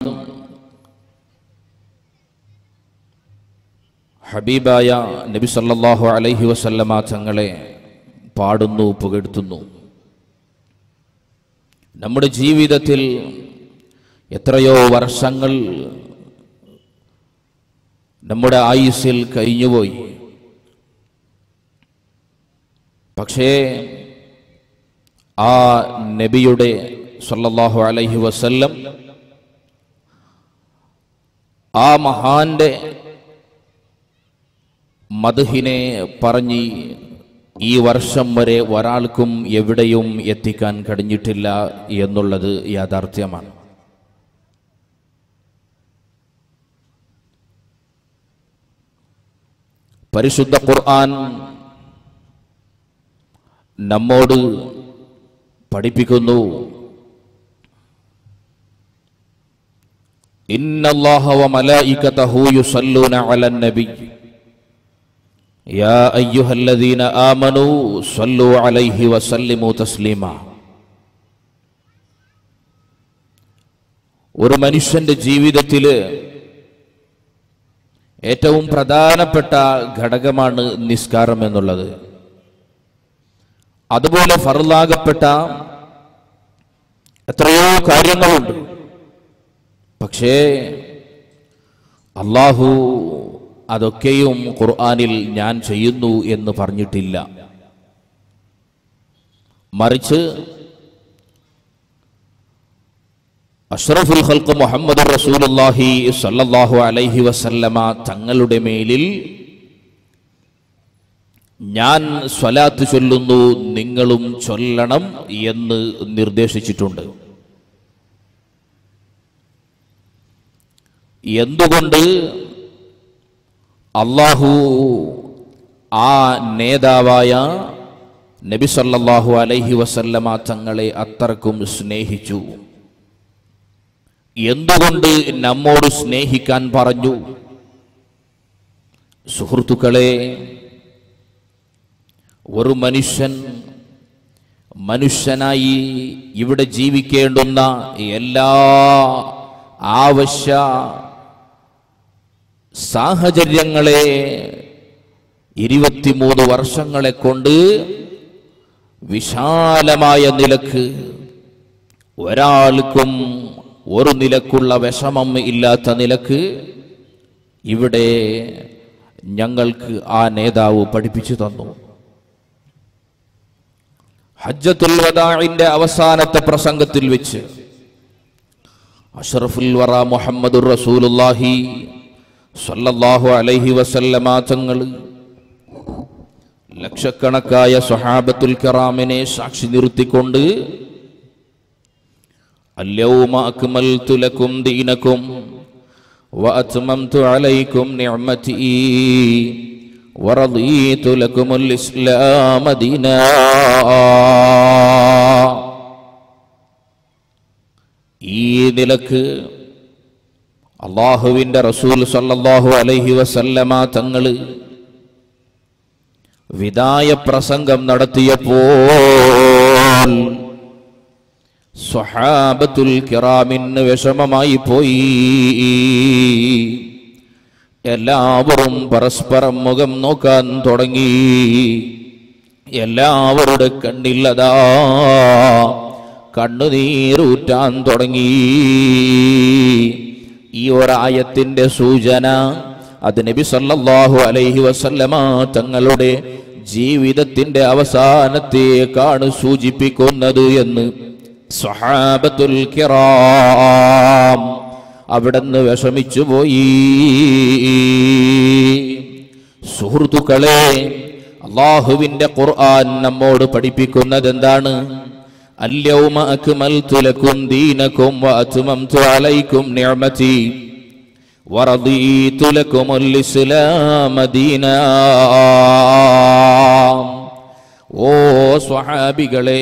ഹബീബായ നബി സല്ലല്ലാഹു അലൈഹി വസല്ലമ തങ്ങളെ പാടുന്നു പുകഴ്ത്തുന്നു നമ്മുടെ ജീവിതത്തിൽ എത്രയോ വർഷങ്ങൾ നമ്മുടെ ആയുസ്സിൽ കഴിഞ്ഞുപോയി പക്ഷേ ആ നബിയുടെ സല്ലല്ലാഹു അലൈഹി വസല്ലം ആ മഹാന്റെ മധുഹിനെ പറഞ്ഞ് ഈ വർഷം വരെ ഒരാൾക്കും എവിടെയും എത്തിക്കാൻ കഴിഞ്ഞിട്ടില്ല എന്നുള്ളത് യാഥാർത്ഥ്യമാണ് പരിശുദ്ധ ഖുർആൻ നമ്മോട് പഠിപ്പിക്കുന്നു ഇന്നല്ലാഹ വ മലായികതഹു യുസല്ലൂന അലൻ നബി യാ അയ്യുഹല്ലദീന ആമനൂ സല്ലു അലൈഹി വസല്ലിമു തസ്ലീമ ഒരു മനുഷ്യന്റെ ജീവിതത്തിൽ ഏറ്റവും പ്രധാനപ്പെട്ട ഘടകമാണ് നിസ്കാരം എന്നുള്ളത് അതുപോലെ ഫറുലാകപ്പെട്ട എത്രയോ കാര്യങ്ങളുണ്ട് പക്ഷേ അള്ളാഹു അതൊക്കെയും ഖുർആനിൽ ഞാൻ ചെയ്യുന്നു എന്ന് പറഞ്ഞിട്ടില്ല മറിച്ച് അഷ്റഫുൽ ഖൽക്ക് മുഹമ്മദ് റസൂലുള്ളാഹി സല്ലല്ലാഹു അലൈഹി വസല്ലമ തങ്ങളുടെ മേലിൽ ഞാൻ സ്വലാത്ത് ചൊല്ലുന്നു നിങ്ങളും ചൊല്ലണം എന്ന് നിർദ്ദേശിച്ചിട്ടുണ്ട് എന്തുകൊണ്ട് അള്ളാഹു ആ നേതാവായ നബി സല്ലല്ലാഹു അലൈഹി വസല്ലമ തങ്ങളെ അത്രക്കും സ്നേഹിച്ചു എന്തുകൊണ്ട് നമ്മോട് സ്നേഹിക്കാൻ പറഞ്ഞു സുഹൃത്തുക്കളെ ഒരു മനുഷ്യൻ മനുഷ്യനായി ഇവിടെ ജീവിക്കേണ്ടുന്ന എല്ലാ ആവശ്യ സാഹചര്യങ്ങളെ ഇരുപത്തിമൂന്ന് വർഷങ്ങളെ കൊണ്ട് വിശാലമായ നിലക്ക് ഒരാൾക്കും ഒരു നിലക്കുള്ള വിഷമം ഇല്ലാത്ത നിലക്ക് ഇവിടെ ഞങ്ങൾക്ക് ആ നേതാവ് പഠിപ്പിച്ചു തന്നു ഹജ്ജത്തുൽ വദാഇന്റെ അവസാനത്തെ പ്രസംഗത്തിൽ വെച്ച് അഷ്റഫുൽ വറ മുഹമ്മദുർ റസൂലുള്ളാഹി സല്ലല്ലാഹു അലൈഹി വസല്ലമ തങ്ങൾ ലക്ഷക്കണക്കായ സ്വഹാബത്തുൽ കറാമിനെ സാക്ഷി നിർത്തിക്കൊണ്ട് اليوم أكملت لكم دينكم وأتممت عليكم نعمتي ورضيت لكم الإسلام دينا ഈ നിലക്ക് അള്ളാഹുവിൻ്റെ റസൂൽ സല്ലല്ലാഹു അലൈഹി വസല്ലമ തങ്ങള് വിദായ പ്രസംഗം നടത്തിയപ്പോൾ സ്വഹാബത്തുൽ കിറാമിന് വിഷമമായി പോയി എല്ലാവരും പരസ്പരം മുഖം നോക്കാൻ തുടങ്ങി എല്ലാവരുടെ കണ്ണില്ലതാ കണ്ണുനീരൂറ്റാൻ തുടങ്ങി ഈ ഒരായത്തിന്റെ സൂചന അത് നബി സല്ലല്ലാഹു അലൈഹി വസല്ലമ തങ്ങളുടെ ജീവിതത്തിന്റെ അവസാനത്തേക്കാണ് സൂചിപ്പിക്കുന്നത് എന്ന് സ്വഹാബത്തുൽ കിറാം അവിടുന്ന് വിഷമിച്ചു പോയി സുഹൃത്തുക്കളെ അള്ളാഹുവിന്റെ ഖുർആൻ നമ്മോട് പഠിപ്പിക്കുന്നത് എന്താണ് اليوم أكملت لكم دينكم وأتممت عليكم نعمتي ورضيت لكم الإسلام دينا ഓ സ്വഹാബികളെ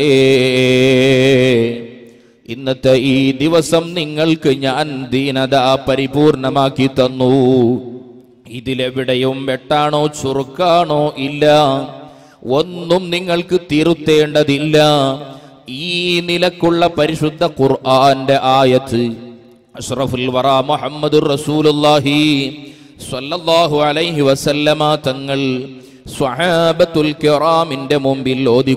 ഇന്നത്തെ ഈ ദിവസം നിങ്ങൾക്ക് ഞാൻ ദീനത പരിപൂർണമാക്കി തന്നു ഇതിലെവിടെയും വെട്ടാണോ ചുറുക്കാണോ ഇല്ല ഒന്നും നിങ്ങൾക്ക് തിരുത്തേണ്ടതില്ല ഈ നിലക്കുള്ള പരിശുദ്ധ ഖുർആന്റെ ആയത്ത് അഷ്റഫുൽ വറ മുഹമ്മദുർ റസൂലുള്ളാഹി സ്വല്ലല്ലാഹു അലൈഹി വസല്ലമ തങ്ങൾ സ്വഹാബത്തുൽ കിറാമിന്റെ മുമ്പിൽ ഓതി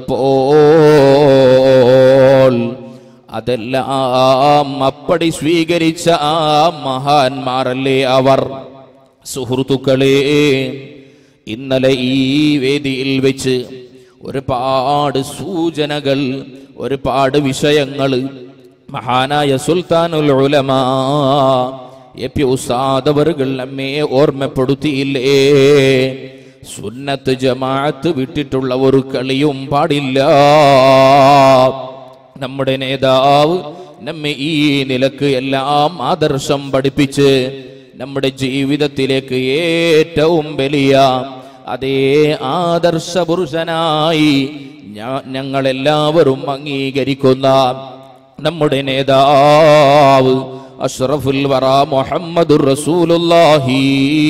കൊടുത്തപ്പോൾ അതെല്ലാം അപ്പടി സ്വീകരിച്ച ആ മഹാന്മാരല്ലേ അവർ സുഹൃത്തുക്കളെ ഇന്നലെ ഈ വേദിയിൽ വെച്ച് ഒരുപാട് സൂചനകൾ ഒരുപാട് വിഷയങ്ങൾ മഹാനായ സുൽത്താനുൽ ഉലമാ എ പി ഉസ്താദ് അവറുകൾ നമ്മെ ഓർമ്മപ്പെടുത്തിയില്ലേ സുന്നത്ത് ജമാഅത്ത് വിട്ടിട്ടുള്ള ഒരു കളിയും പാടില്ല നമ്മുടെ നേതാവ് നമ്മെ ഈ നിലക്ക് എല്ലാം ആദർശം പഠിപ്പിച്ച് നമ്മുടെ ജീവിതത്തിലേക്ക് ഏറ്റവും വലിയ അതേ ആദർശ പുരുഷനായി ഞാ- ഞങ്ങളെല്ലാവരും അംഗീകരിക്കുന്ന നമ്മുടെ നേതാവ് അഷ്റഫുൽ വറ മുഹമ്മദുർ റസൂലുള്ളാഹി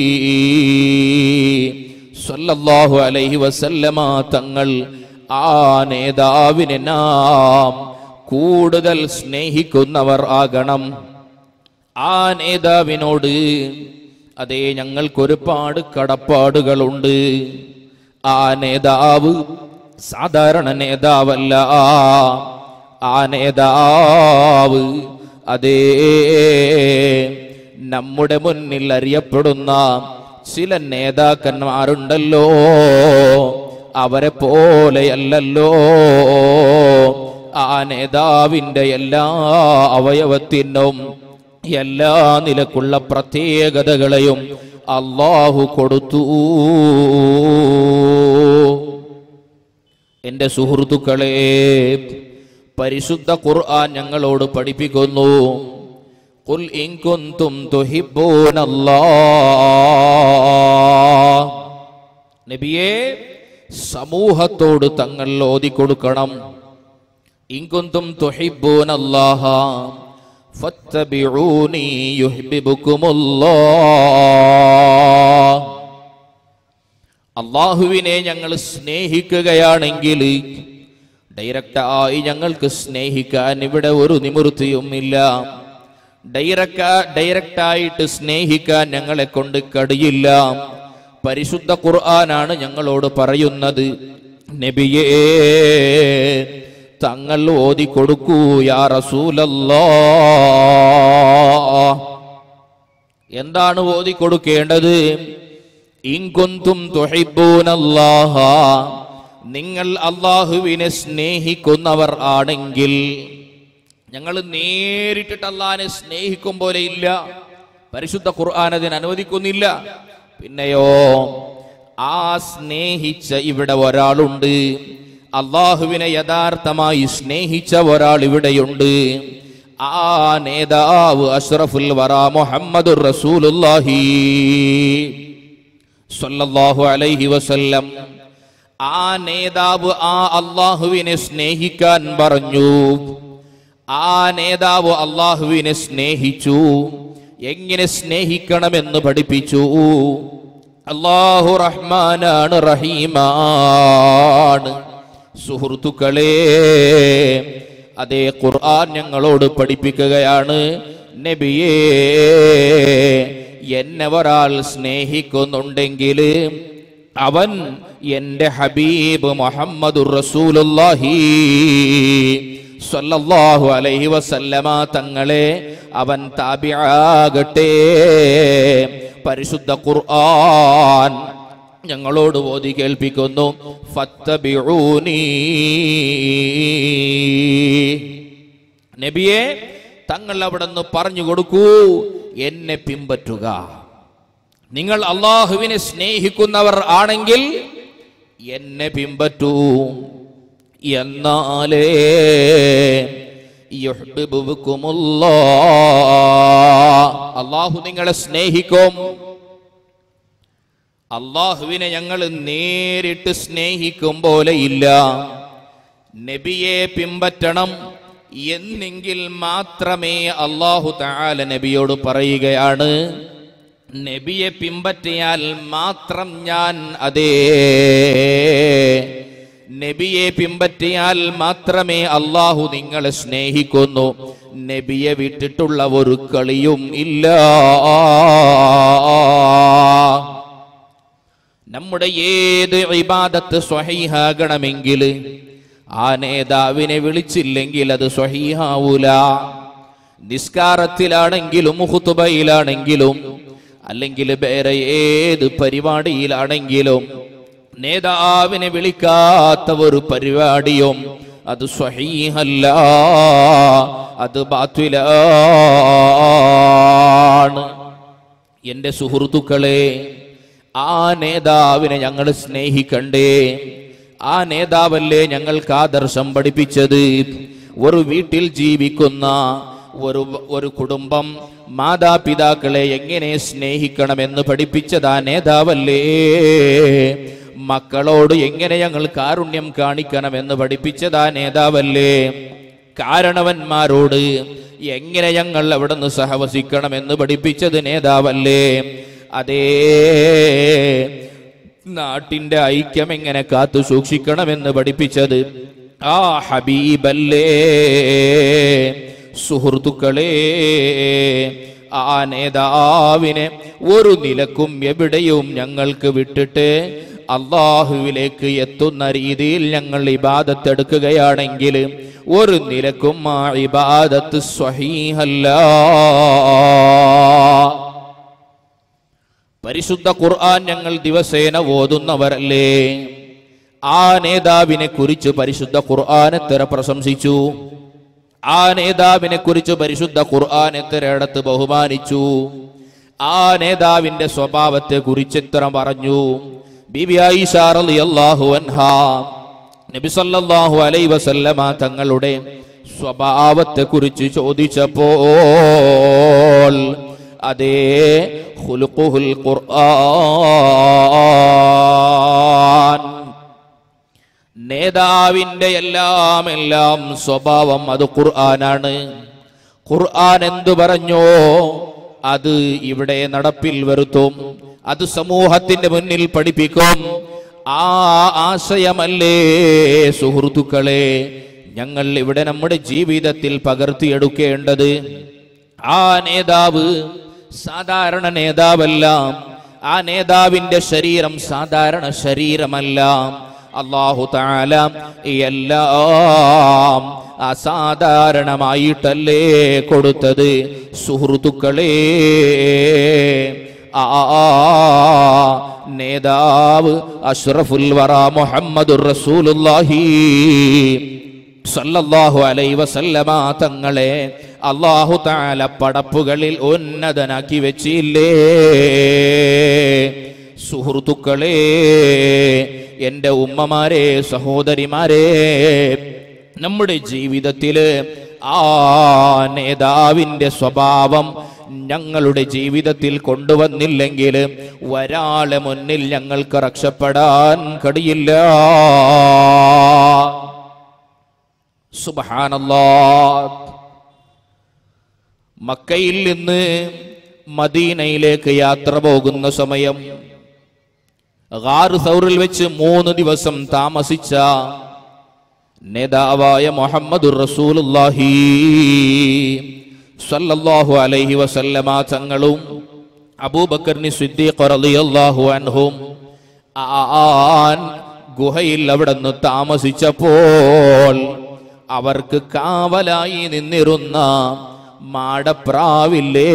സല്ലല്ലാഹു അലൈഹി വസല്ലമ തങ്ങൾ ആ നേതാവിനെ നാം കൂടുതൽ സ്നേഹിക്കുന്നവർ ആകണം ആ നേതാവിനോട് അതേ ഞങ്ങൾക്കൊരുപാട് കടപ്പാടുകളുണ്ട് ആ നേതാവ് സാധാരണ നേതാവല്ല ആ നേതാവ് അതേ നമ്മുടെ മുന്നിൽ അറിയപ്പെടുന്ന ചില നേതാക്കന്മാരുണ്ടല്ലോ അവരെ പോലെയല്ലല്ലോ ആ നേതാവിൻ്റെ എല്ലാ അവയവത്തിനും എല്ലാ നിലക്കുള്ള പ്രത്യേകതകളെയും അള്ളാഹു കൊടുത്തു എൻ്റെ സുഹൃത്തുക്കളെ പരിശുദ്ധ ഖുർആൻ ഞങ്ങളോട് പഠിപ്പിക്കുന്നു ഖുൽ ഇൻ കുന്തും തുഹിബ്ബൂനല്ലാഹ് നബിയെ സമൂഹത്തോട് തങ്ങൾ ഓതി കൊടുക്കണം ഇൻകുന്തും തുഹിബ്ബൂനല്ലാഹ ഫത്തബിഊനി യുഹിബ്ബുക്കുമുല്ലാഹ് അള്ളാഹുവിനെ ഞങ്ങൾ സ്നേഹിക്കുകയാണെങ്കിൽ ഡയറക്റ്റായി ഞങ്ങൾക്ക് സ്നേഹിക്കാൻ ഇവിടെ ഒരു നിവൃത്തിയും ഇല്ല ഡയറക്റ്റ് ഡയറക്റ്റായിട്ട് സ്നേഹിക്കാൻ ഞങ്ങളെ കൊണ്ട് കഴിയില്ല പരിശുദ്ധ ഖുർആനാണ് ഞങ്ങളോട് പറയുന്നത് നബിയേ തങ്ങൾ ഓതി കൊടുക്കൂ യാ റസൂലല്ലാ എന്താണ് ഓതി കൊടുക്കേണ്ടത് ഇൻകുന്തും തുഹിബ്ബൂനല്ലാഹ നിങ്ങൾ അള്ളാഹുവിനെ സ്നേഹിക്കുന്നവർ ആണെങ്കിൽ ഞങ്ങൾ നേരിട്ടിട്ട് അള്ളാഹിനെ സ്നേഹിക്കും പോലെ ഇല്ല പരിശുദ്ധ ഖുർആൻ അതിന് അനുവദിക്കുന്നില്ല പിന്നെയോ ആ സ്നേഹിച്ച ഇവിടെ ഒരാളുണ്ട് അള്ളാഹുവിനെ യഥാർത്ഥമായി സ്നേഹിച്ച ഒരാൾ ഇവിടെയുണ്ട് ആ നേതാവ് അഷ്റഫുൽ വറ മുഹമ്മദുർ റസൂലുള്ളാഹി സല്ലല്ലാഹു അലൈഹി വസല്ലം ആ നേതാവ് ആ അള്ളാഹുവിനെ സ്നേഹിക്കാൻ പറഞ്ഞു ആ നേതാവ് അള്ളാഹുവിനെ സ്നേഹിച്ചു എങ്ങനെ സ്നേഹിക്കണമെന്ന് പഠിപ്പിച്ചു അള്ളാഹു റഹ്മാനാണ് റഹീമാണ് സുഹൃത്തുക്കളെ അതേ ഖുർആൻ ഞങ്ങളോട് പഠിപ്പിക്കുകയാണ് നബിയേ എന്നെ ഒരാൾ സ്നേഹിക്കുന്നുണ്ടെങ്കിൽ അവൻ എൻ്റെ ഹബീബ് മുഹമ്മദുർ റസൂലുള്ളാഹി സ്വല്ലല്ലാഹു അലൈഹി വസല്ലമ തങ്ങളെ അവൻ താബിആകട്ടെ പരിശുദ്ധ ഖുർആൻ ഞങ്ങളോട് ഓതി കേൾപ്പിക്കുന്നു ഫത്തബിഊനി നബിയെ തങ്ങൾ അവിടെ നിന്ന് പറഞ്ഞു കൊടുക്കൂ എന്നെ പിമ്പറ്റുക നിങ്ങൾ അള്ളാഹുവിനെ സ്നേഹിക്കുന്നവർ ആണെങ്കിൽ എന്നെ പിമ്പറ്റൂ എന്നാലേ യുഹ്ബിബുക്കുമുല്ലാ. അള്ളാഹു നിങ്ങളെ സ്നേഹിക്കും അള്ളാഹുവിനെ ഞങ്ങൾ നേരിട്ട് സ്നേഹിക്കും പോലെ ഇല്ല നബിയെ പിമ്പറ്റണം എന്നെങ്കിൽ മാത്രമേ അള്ളാഹു താല നബിയോട് പറയുകയാണ് നബിയെ പിമ്പറ്റിയാൽ മാത്രം ഞാൻ അതേ നബിയെ പിമ്പറ്റിയാൽ മാത്രമേ അള്ളാഹു നിങ്ങളെ സ്നേഹിക്കുന്നു നബിയെ വിട്ടിട്ടുള്ള ഒരു കളിയും ഇല്ല നമ്മുടെ ഏത് ഇബാദത്ത് സ്വഹീഹാകണമെങ്കിൽ ആ നേതാവിനെ വിളിച്ചില്ലെങ്കിൽ അത് സ്വഹീഹാവൂല നിസ്കാരത്തിലാണെങ്കിലും ഹുത്തുബയിലാണെങ്കിലും അല്ലെങ്കിൽ വേറെ ഏത് പരിപാടിയിലാണെങ്കിലും നേതാവിനെ വിളിക്കാത്ത ഒരു പരിപാടിയും അത് സ്വഹീഹല്ല അത് ബാത്വിലാണ് എൻ്റെ സുഹൃത്തുക്കളെ ആ നേതാവിനെ ഞങ്ങൾ സ്നേഹിക്കണ്ടേ ആ നേതാവല്ലേ ഞങ്ങൾക്ക് ആദർശം പഠിപ്പിച്ചത് ഒരു വീട്ടിൽ ജീവിക്കുന്ന ഒരു ഒരു കുടുംബം മാതാപിതാക്കളെ എങ്ങനെ സ്നേഹിക്കണമെന്ന് പഠിപ്പിച്ചത് ആ നേതാവല്ലേ മക്കളോട് എങ്ങനെ ഞങ്ങൾ കാരുണ്യം കാണിക്കണമെന്ന് പഠിപ്പിച്ചത് ആ നേതാവല്ലേ കാരണവന്മാരോട് എങ്ങനെ ഞങ്ങൾ അവിടെ നിന്ന് സഹവസിക്കണമെന്ന് പഠിപ്പിച്ചത് നേതാവല്ലേ അതേ നാട്ടിന്റെ ഐക്യം എങ്ങനെ കാത്തു സൂക്ഷിക്കണമെന്ന് പഠിപ്പിച്ചത് ആ ഹബീബല്ലേ സുഹൃത്തുക്കളെ ആ നേതാവിനെ ഒരു നിലക്കും എവിടെയും ഞങ്ങൾക്ക് വിട്ടിട്ട് അള്ളാഹുവിലേക്ക് എത്തുന്ന രീതിയിൽ ഞങ്ങൾ ഇബാദത്ത് എടുക്കുകയാണെങ്കിൽ ഒരു നിലക്കും ആ ഇബാദത്ത് സ്വഹീഹല്ല പരിശുദ്ധ ഖുർആൻ ഞങ്ങൾ ദിവസേന ഓതുന്നവരല്ലേ ആ നേതാവിനെ കുറിച്ച് പരിശുദ്ധ ഖുർആൻ എത്ര പ്രശംസിച്ചു ആ നേതാവിനെ കുറിച്ച് പരിശുദ്ധ ഖുർആൻ എത്രയിടത്ത് ബഹുമാനിച്ചു ആ നേതാവിന്റെ സ്വഭാവത്തെ കുറിച്ച് എത്ര പറഞ്ഞു ബിബി ആയിഷ റളിയല്ലാഹു അൻഹാ നബി സല്ലല്ലാഹു അലൈഹി വസല്ലമ തങ്ങളുടെ സ്വഭാവത്തെ കുറിച്ച് ചോദിച്ചപ്പോൾ അതേ ഖുലുഖുൽ ഖുർആൻ നേതാവിന്റെ എല്ലാം എല്ലാം സ്വഭാവം അത് ഖുർആനാണ് ഖുർആൻ എന്തു പറഞ്ഞോ അത് ഇവിടെ നടപ്പിൽ വരുത്തും അത് സമൂഹത്തിന്റെ മുന്നിൽ പഠിപ്പിക്കും ആ ആശയമല്ലേ സുഹൃത്തുക്കളെ ഞങ്ങൾ ഇവിടെ നമ്മുടെ ജീവിതത്തിൽ പകർത്തിയെടുക്കേണ്ടത് ആ നേതാവ് സാധാരണ നേതാവല്ല ആ നേതാവിന്റെ ശരീരം സാധാരണ ശരീരമല്ല അള്ളാഹു താല എല്ലാം അസാധാരണമായിട്ടല്ലേ കൊടുത്തത് സുഹൃത്തുക്കളെ ആ നേതാവ് അഷ്റഫുൽ വറ മുഹമ്മദുർ റസൂലുള്ളാഹി സല്ലല്ലാഹു അലൈ വസല്ലമ തങ്ങളെ അള്ളാഹു താല പടപ്പുകളിൽ ഉന്നതനാക്കി വെച്ചില്ലേ സുഹൃത്തുക്കളെ എൻ്റെ ഉമ്മമാരെ സഹോദരിമാരെ നമ്മുടെ ജീവിതത്തില് ആ നേതാവിൻ്റെ സ്വഭാവം ഞങ്ങളുടെ ജീവിതത്തിൽ കൊണ്ടുവന്നില്ലെങ്കിൽ ഒരാളെ മുന്നിൽ ഞങ്ങൾക്ക് രക്ഷപ്പെടാൻ കഴിയില്ല സുബഹാനല്ലാ മക്കയിൽ നിന്ന് മദീനയിലേക്ക് യാത്ര പോകുന്ന സമയം ഗാർ സൗറിൽ വെച്ച് മൂന്ന് ദിവസം താമസിച്ച നേതാവായ മുഹമ്മദുർ റസൂലുള്ളാഹി സല്ലല്ലാഹു അലൈഹി വസല്ലമ തങ്ങളും അബൂബക്കറിന് സിദ്ദീഖ് റളിയല്ലാഹു അൻഹും ആൻ ഗുഹയിൽ അവിടെ നിന്ന് താമസിച്ചപ്പോൾ അവർക്ക് കാവലായി നിന്നിരുന്ന മാടപ്രാവില്ലേ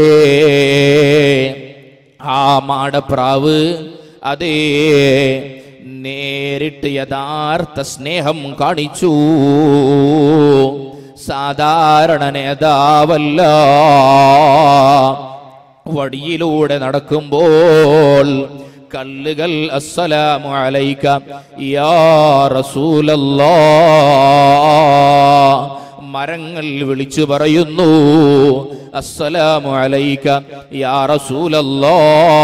ആ മാടപ്രാവ് അതേ നേരിട്ട് യഥാർത്ഥ സ്നേഹം കാണിച്ചു സാധാരണ നേതാവല്ല വടിയിലൂടെ നടക്കുമ്പോൾ കല്ലുകൾ അസ്സലാമു അലൈക യാ റസൂലല്ലാ മരങ്ങൾ വിളിച്ചു പറയുന്നു അസ്സലാമു അലൈക യാ റസൂലല്ലാ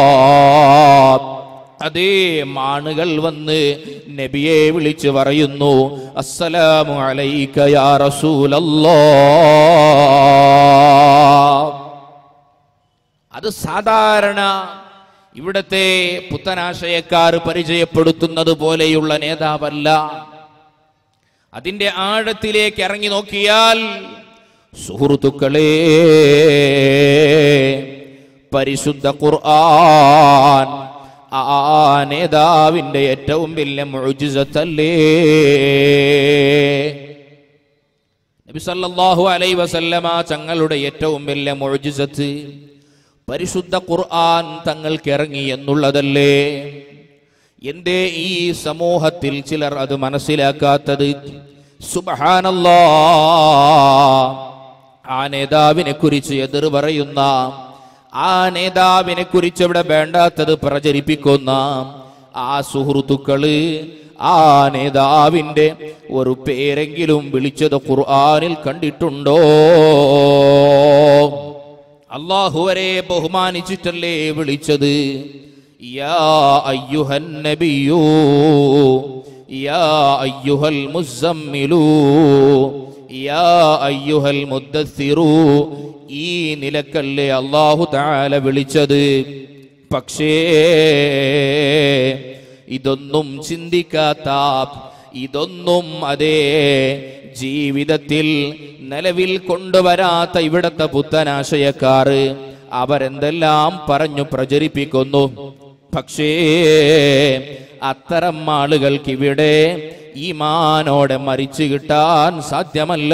അതേ മാണുകൾ വന്ന് നബിയെ വിളിച്ചു പറയുന്നു അസ്സലാമു അലൈക യാ റസൂലല്ലാ അത് സാധാരണ ഇവിടത്തെ പുത്തനാശയക്കാർ പരിചയപ്പെടുത്തുന്നത് പോലെയുള്ള നേതാവല്ല അതിന്റെ ആഴത്തിലേക്ക് ഇറങ്ങി നോക്കിയാൽ സുഹൃത്തുക്കളെ പരിശുദ്ധ ഖുർആൻ ആ നേതാവിന്റെ ഏറ്റവും വലിയ മുഴുജിസത്തല്ലേ നബി സല്ലല്ലാഹു അലൈഹി വസല്ലമ തങ്ങളുടെ ഏറ്റവും വലിയ മുഴുജിസത്ത് പരിശുദ്ധ ഖുർആൻ തങ്ങൾക്ക് ഇറങ്ങി എന്നുള്ളതല്ലേ എന്തേ ഈ സമൂഹത്തിൽ ചിലർ അത് മനസ്സിലാക്കാത്തത് സുബഹാനല്ലാ ആ നേതാവിനെ കുറിച്ച് എതിർ പറയുന്ന ആ നേതാവിനെ കുറിച്ച് ഇവിടെ വേണ്ടാത്തത് പ്രചരിപ്പിക്കുന്ന ആ സുഹൃത്തുക്കള് ആ നേതാവിന്റെ ഒരു പേരെങ്കിലും വിളിച്ചത് ഖുർആനിൽ കണ്ടിട്ടുണ്ടോ അള്ളാഹുവരെ ബഹുമാനിച്ചിട്ടല്ലേ വിളിച്ചത് യാ അയ്യുഹൻ നബിയൂ യാ അയ്യുഹൽ മുസമ്മിലൂ യാ അയ്യുഹൽ മുദ്ദസ്സിറൂ ഈ നിലക്കല്ലേ അള്ളാഹു താല വിളിച്ചത് പക്ഷേ ഇതൊന്നും ചിന്തിക്കാത്ത ഇതൊന്നും അതേ ജീവിതത്തിൽ നിലവിൽ കൊണ്ടുവരാത്ത ഇവിടത്തെ പുത്തനാശയക്കാർ അവരെന്തെല്ലാം പറഞ്ഞു പ്രചരിപ്പിക്കുന്നു പക്ഷേ അത്തരം ആളുകൾക്ക് ഇവിടെ ഈമാനോടെ മരിച്ചു കിട്ടാൻ സാധ്യമല്ല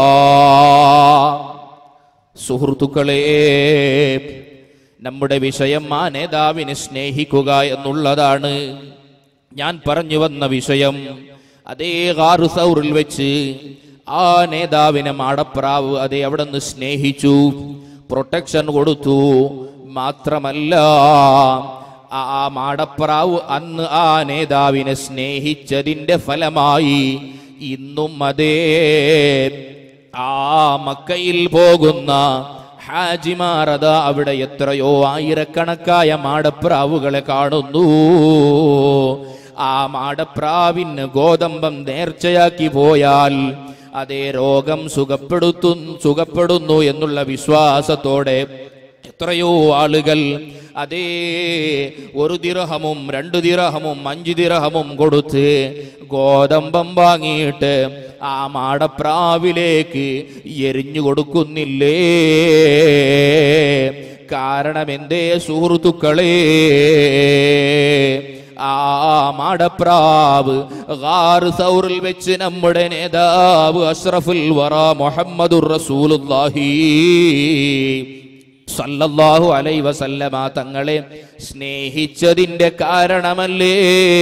സുഹൃത്തുക്കളെ നമ്മുടെ വിഷയം ആ നേതാവിനെ സ്നേഹിക്കുക എന്നുള്ളതാണ് ഞാൻ പറഞ്ഞു വന്ന വിഷയം അതേ ഹാറുസൗറിൽ വെച്ച് ആ നേതാവിനെ മാടപ്രാവ് അതേ അവിടെ നിന്ന് സ്നേഹിച്ചു പ്രൊട്ടക്ഷൻ കൊടുത്തു മാത്രമല്ല ആ മാടപ്രാവ് അന്ന് ആ നേതാവിനെ സ്നേഹിച്ചതിന്റെ ഫലമായി ഇന്നും അതേ ആ മക്കയിൽ പോകുന്ന ഹാജിമാർ അതാ അവിടെ എത്രയോ ആയിരക്കണക്കായ മാടപ്രാവുകളെ കാണുന്നു ആ മാടപ്രാവിന് ഗോതമ്പം നേർച്ചയാക്കി പോയാൽ അതേ രോഗം സുഖപ്പെടുത്തു സുഖപ്പെടുന്നു എന്നുള്ള വിശ്വാസത്തോടെ എത്രയോ ആളുകൾ അതേ ഒരു ദിറഹമും രണ്ട് ദിറഹമും അഞ്ച് ദിറഹമും കൊടുത്ത് ഗോതമ്പം വാങ്ങിയിട്ട് ആ മാടപ്രാവിലേക്ക് എരിഞ്ഞു കൊടുക്കുന്നില്ലേ കാരണം എന്തേ സുഹൃത്തുക്കളെ ആ മാടപ്രാവ് ഗാറ് സൗറിൽ വെച്ച് നമ്മുടെ നേതാവ് അഷ്റഫുൽ വറ മുഹമ്മദുർ റസൂലുള്ളാഹി സല്ലല്ലാഹു അലൈ വസല്ലമ തങ്ങളെ സ്നേഹിച്ചതിന്റെ കാരണമല്ലേ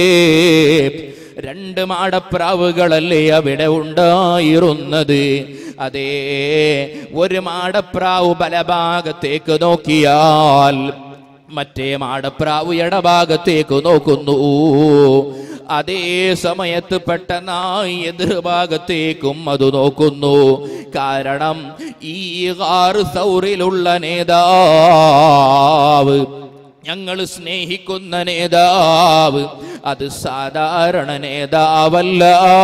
രണ്ട് മാടപ്രാവുകളല്ലേ അവിടെ ഉണ്ടായിരുന്നത് അതേ ഒരു മാടപ്രാവ് ബലഭാഗത്തേക്ക് നോക്കിയാൽ മറ്റേ മാടപ്രാവ് ഇടഭാഗത്തേക്ക് നോക്കുന്നു അതേ സമയത്ത് പെട്ടെന്നായി എതിർഭാഗത്തേക്കും അത് നോക്കുന്നു കാരണം ഈ ആറ് സൗറിലുള്ള നേതാവ് ഞങ്ങൾ സ്നേഹിക്കുന്ന നേതാവ് അത് സാധാരണ നേതാവല്ല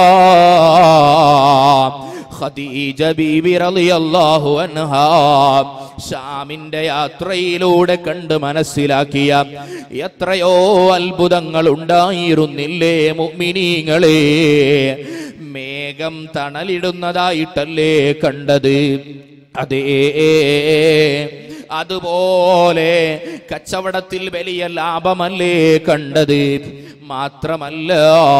ഖദീജ ബീബി റളിയല്ലാഹു അൻഹാ ഷാമിന്റെ യാത്രയിലൂടെ കണ്ട് മനസ്സിലാക്കിയ എത്രയോ അത്ഭുതങ്ങൾ ഉണ്ടായിരുന്നില്ലേ മുഅ്മിനീങ്ങളെ മേഘം തണലിടുന്നതായിട്ടല്ലേ കണ്ടത് അതേ അതുപോലെ കച്ചവടത്തിൽ വലിയ ലാഭമല്ലേ കണ്ടത് മാത്രമല്ല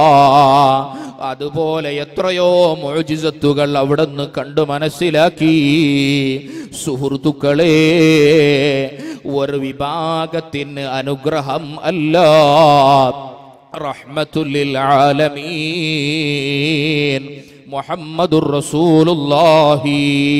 അതുപോലെ എത്രയോ മോജിസത്തുകൾ അവിടെ നിന്ന് കണ്ടു മനസ്സിലാക്കി സുഹൃത്തുക്കളെ ഒരു വിഭാഗത്തിന് അനുഗ്രഹം അല്ല റഹ്മത്തുല്ലിൽ ആലമീൻ മുഹമ്മദുർ റസൂലുള്ളാഹി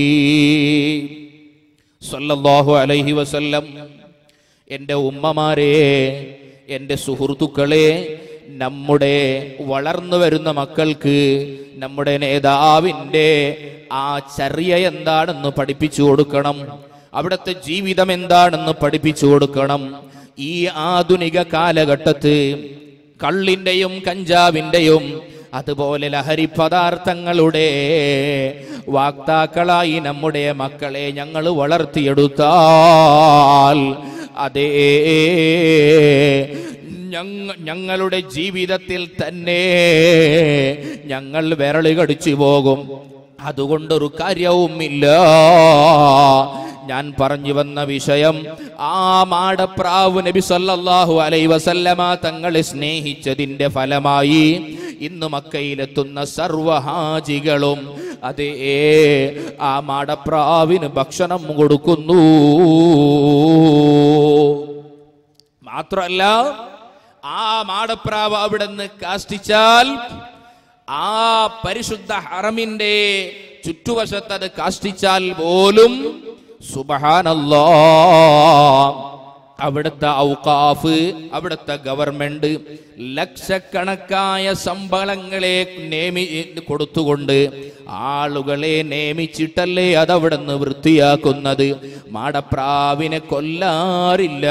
സല്ലല്ലാഹു അലൈഹി വസല്ലം എൻ്റെ ഉമ്മമാരെ എൻ്റെ സുഹൃത്തുക്കളെ നമ്മുടെ വളർന്നു വരുന്ന മക്കൾക്ക് നമ്മുടെ നേതാവിൻ്റെ ആ ചര്യ എന്താണെന്ന് പഠിപ്പിച്ചു കൊടുക്കണം അവിടുത്തെ ജീവിതം എന്താണെന്ന് പഠിപ്പിച്ചു കൊടുക്കണം ഈ ആധുനിക കാലഘട്ടത്ത് കള്ളിൻ്റെയും കഞ്ചാവിൻ്റെയും അതുപോലെ ലഹരി പദാർത്ഥങ്ങളുടെ വാക്താക്കളായി നമ്മുടെ മക്കളെ ഞങ്ങൾ വളർത്തിയെടുത്താൽ അതേ ഞങ്ങ ഞങ്ങളുടെ ജീവിതത്തിൽ തന്നെ ഞങ്ങൾ വിരളി കടിച്ചു പോകും അതുകൊണ്ടൊരു കാര്യവുമില്ല ഞാൻ പറഞ്ഞു വന്ന വിഷയം ആ മാടപ്രാവ് നബി സല്ലല്ലാഹു അലൈ വസല്ലമ തങ്ങളെ സ്നേഹിച്ചതിന്റെ ഫലമായി ഇന്ന് മക്കയിലെത്തുന്ന സർവഹാജികളും അതേ ആ മാടപ്രാവിന് ഭക്ഷണം കൊടുക്കുന്നു മാത്രല്ല ആ മാടപ്രാവ് അവിടെ നിന്ന് കാഷ്ടിച്ചാൽ ആ പരിശുദ്ധ ഹറമിന്റെ ചുറ്റുവശത്ത് അത് കാഷ്ടിച്ചാൽ പോലും സുബഹാനല്ലാ അവിടുത്തെ ഔക്കാഫ് അവിടുത്തെ ഗവൺമെന്റ് ലക്ഷക്കണക്കായ ശമ്പളങ്ങളെ നിയമി കൊടുത്തുകൊണ്ട് ആളുകളെ നിയമിച്ചിട്ടല്ലേ അതവിടെ നിന്ന് വൃത്തിയാക്കുന്നത് മാടപ്രാവിനെ കൊല്ലാറില്ല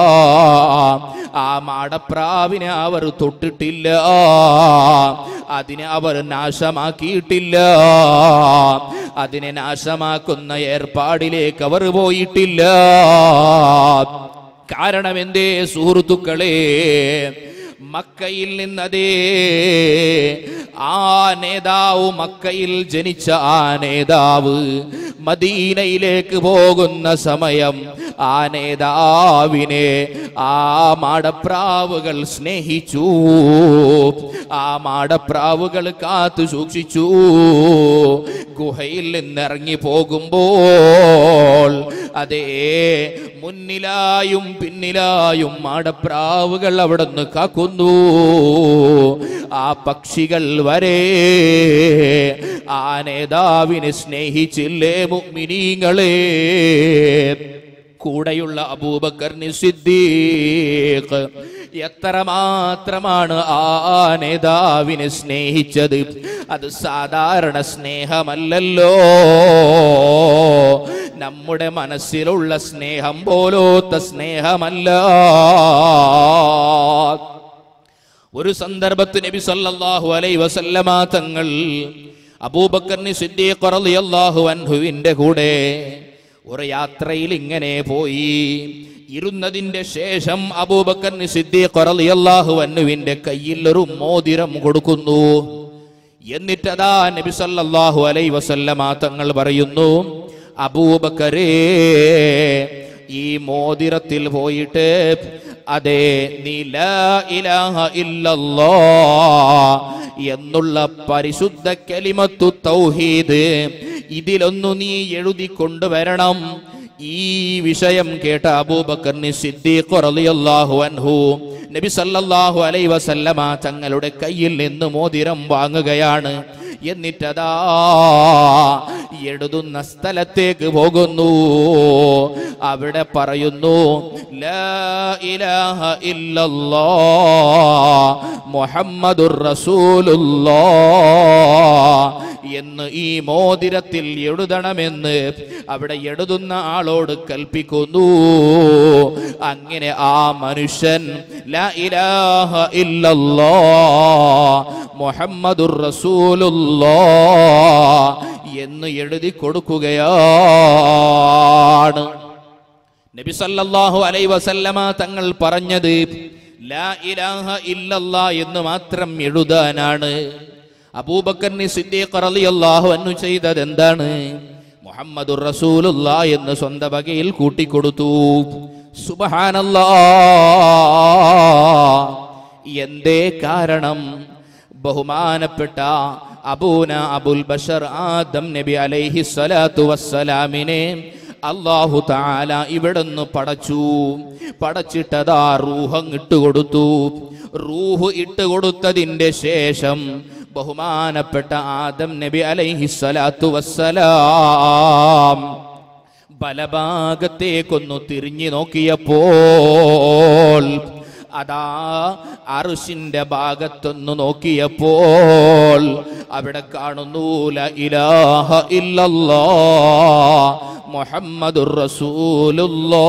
ആ മാടപ്രാവിനെ അവർ തൊട്ടിട്ടില്ല അതിനെ അവർ നാശമാക്കിയിട്ടില്ല അതിനെ നാശമാക്കുന്ന ഏർപ്പാടിലേക്ക് അവർ പോയിട്ടില്ല കാരണം എന്തേ സുഹൃത്തുക്കളെ മക്കയിൽ നിന്നതേ ആ നേതാവ് മക്കയിൽ ജനിച്ച ആ നേതാവ് മദീനയിലേക്ക് പോകുന്ന സമയം ആ നേതാവിനെ ആ മാടപ്രാവുകൾ സ്നേഹിച്ചു ആ മാടപ്രാവുകൾ കാത്തു സൂക്ഷിച്ചു ഗുഹയിൽ നിന്നിറങ്ങി പോകുമ്പോൾ അതേ മുന്നിലായും പിന്നിലായും മാടപ്രാവുകൾ അവിടെ നിന്ന് കാക്കുന്നു ആ പക്ഷികൾ വരെ ആ നേതാവിനെ സ്നേഹിച്ചില്ലേ മുഅ്മിനീങ്ങളെ കൂടെയുള്ള അബൂബക്കറിന് സിദ്ദീഖ് എത്രമാത്രമാണ് ആ നേതാവിനെ സ്നേഹിച്ചത് അത് സാധാരണ സ്നേഹമല്ലല്ലോ നമ്മുടെ മനസ്സിലുള്ള സ്നേഹം പോലോത്ത സ്നേഹമല്ല ഒരു സന്ദർഭത്ത് നബി സല്ലല്ലാഹു അലൈഹി വസല്ലമ തങ്ങൾ അബൂബക്കറിന് സിദ്ദീഖ് റളിയല്ലാഹു അൻഹുവിന്റെ കൂടെ ഒരു യാത്രയിൽ ഇങ്ങനെ പോയി ഇരുന്നതിന്റെ ശേഷം അബൂബക്കറിന് സിദ്ദീഖ് റളിയല്ലാഹു അൻഹുവിന്റെ കയ്യിൽ ഒരു മോതിരം കൊടുക്കുന്നു എന്നിട്ടതാ നബി സല്ലല്ലാഹു അലൈഹി വസല്ലമ തങ്ങൾ പറയുന്നു അബൂബക്കരേ ഈ മോതിരത്തിൽ പോയിട്ട് അതെ നീ ലാ ഇലാഹ ഇല്ലല്ലാ എന്നുള്ള പരിശുദ്ധ കലിമത്തു തൗഹീദ് ഇതിലൊന്നു നീ എഴുതി കൊണ്ടുവരണം ഈ വിഷയം കേട്ട അബൂബക്കറിന് സിദ്ദീഖ് റളിയല്ലാഹു അൻഹു നബി സല്ലല്ലാഹു അലൈഹി വസല്ലമ തങ്ങളുടെ കയ്യിൽ നിന്ന് മോതിരം വാങ്ങുകയാണ് എന്നിട്ടതാ എഴുതുന്ന സ്ഥലത്തേക്ക് പോകുന്നു അവിടെ പറയുന്നു ലാ ഇലാഹ ഇല്ലല്ലാ മുഹമ്മദുർ റസൂലുള്ളാ എന്ന് ഈ മോതിരത്തിൽ എഴുതണമെന്ന് അവിടെ എഴുതുന്ന ആളോട് കൽപ്പിക്കുന്നു അങ്ങനെ ആ മനുഷ്യൻ ലാ ഇലാഹ ഇല്ലല്ലാ മുഹമ്മദുർ റസൂലുള്ളാ എന്ന് എഴുതി കൊടുക്കുകയാണ് നബി സല്ലല്ലാഹു അലൈഹി വസല്ലമ തങ്ങൾ പറഞ്ഞത് ലാ ഇലാഹ ഇല്ലല്ലാ എന്ന് മാത്രം എഴുതാനാണ് അബൂബക്കറിന് സിദ്ദീഖ് റളിയല്ലാഹു അൻഹു ചെയ്തത് എന്താണ് മുഹമ്മദുർ റസൂലുള്ളാ എന്ന് സ്വന്തം വകയിൽ കൂട്ടിക്കൊടുത്തു സുബ്ഹാനല്ലാ എന്തേ കാരണം ബഹുമാനപ്പെട്ട അബൂന അബുൽ ബഷർ ആദം നബി അലൈഹി സ്വലാത്തു വസ്സലാമിനെ അള്ളാഹു താല ഇവിടുന്ന് പടച്ചു പടച്ചിട്ടതാ റൂഹം ഇട്ടുകൊടുത്തു റൂഹ് ഇട്ടുകൊടുത്തതിന്റെ ശേഷം ബഹുമാനപ്പെട്ട ആദം നബി അലൈഹി സ്വലാത്തു വസ്സലാം ബലഭാഗത്തേക്കൊന്നു തിരിഞ്ഞു നോക്കിയപ്പോൾ അതാ അറുഷിന്റെ ഭാഗത്തൊന്നു നോക്കിയപ്പോൾ അവിടെ കാണുന്നു ല ഇലാഹ ഇല്ലല്ലാ മുഹമ്മദുർ റസൂലുള്ളാ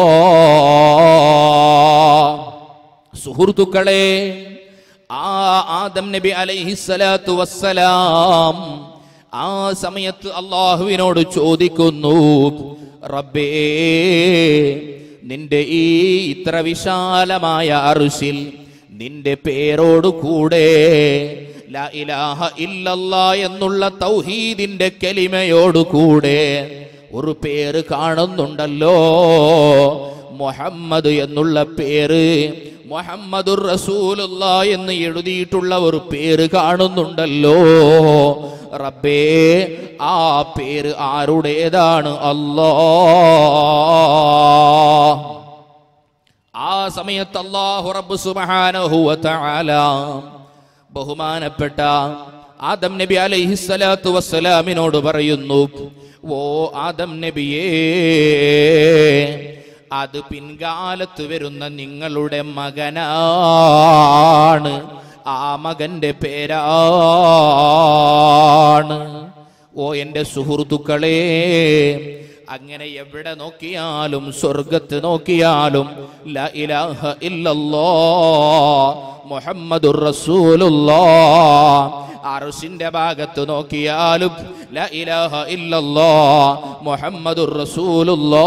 സുഹൃത്തുക്കളെ ആ ആദം നബി അലൈഹിസ്സലാത്തു വസ്സലാം ആ സമയത്ത് അള്ളാഹുവിനോട് ചോദിക്കുന്നു റബ്ബേ നിന്റെ ഈ ഇത്ര വിശാലമായ അറുശിൽ നിന്റെ പേരോട് കൂടെ ലാ ഇലാഹ ഇല്ലല്ലാ എന്നുള്ള തൗഹീദിന്റെ കലിമയോട് കൂടെ ഒരു പേര് കാണുന്നുണ്ടല്ലോ മുഹമ്മദ് എന്നുള്ള പേര് മുഹമ്മദുർ റസൂലുള്ള എന്ന് എഴുതിയിട്ടുള്ള ഒരു പേര് കാണുന്നുണ്ടല്ലോ റബ്ബേ ആ പേര് ആരുടേതാണ് അല്ലാ ആ സമയത്ത് അല്ലാഹു റബ്ബ് സുബ്ഹാനഹു വ തആല ബഹുമാനപ്പെട്ട ആദം നബി അലൈഹിസ്സലാത്തു വസ്സലാമിനോട് പറയുന്നു ഓ ആദം നബിയേ അത് പിൻകാലത്ത് വരുന്ന നിങ്ങളുടെ മകനാണ് ആ മകന്റെ പേരാണ് ഓ എൻ്റെ സുഹൃത്തുക്കളെ അങ്ങനെ എവിടെ നോക്കിയാലും സ്വർഗത്ത് നോക്കിയാലും ല ഇലാഹ ഇല്ലല്ലോ മുഹമ്മദുർ റസൂലുള്ളാ അർശിന്റെ ഭാഗത്ത് നോക്കിയാലും ല ഇലാഹ ഇല്ലല്ലോ മുഹമ്മദുർ റസൂലുള്ളാ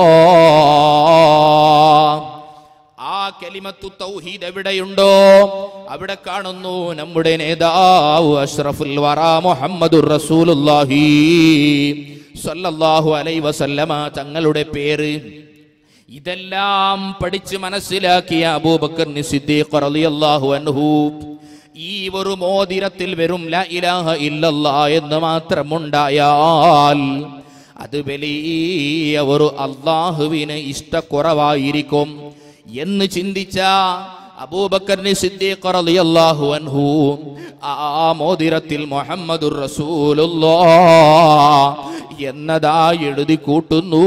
ആ കലിമത്തു തൗഹീദ് എവിടെയുണ്ടോ അവിടെ കാണുന്നു നമ്മുടെ നേതാവ് അഷ്റഫുൽ വറ മുഹമ്മദുർ റസൂലുള്ളാഹി സല്ലല്ലാഹു അലൈഹി വസല്ലമ തങ്ങളുടെ പേര് ഇതെല്ലാം പഠിച്ച് മനസ്സിലാക്കിയ അബൂബക്കർ സിദ്ദീഖ് റളിയല്ലാഹു അൻഹു ഈ ഒരു മോതിരത്തിൽ വരും ല ഇലാഹ ഇല്ലല്ലാ എന്ന് മാത്രമുണ്ടായാൽ അത് വലിയ ഒരു അള്ളാഹുവിന് ഇഷ്ടക്കുറവായിരിക്കും എന്ന് ചിന്തിച്ച അബൂബക്കറിന് സിദ്ദീഖ് റളിയല്ലാഹു അൻഹു ആ മോതിരത്തിൽ മുഹമ്മദുർ റസൂലുള്ളാ എന്നതാ എഴുതി കൂട്ടുന്നു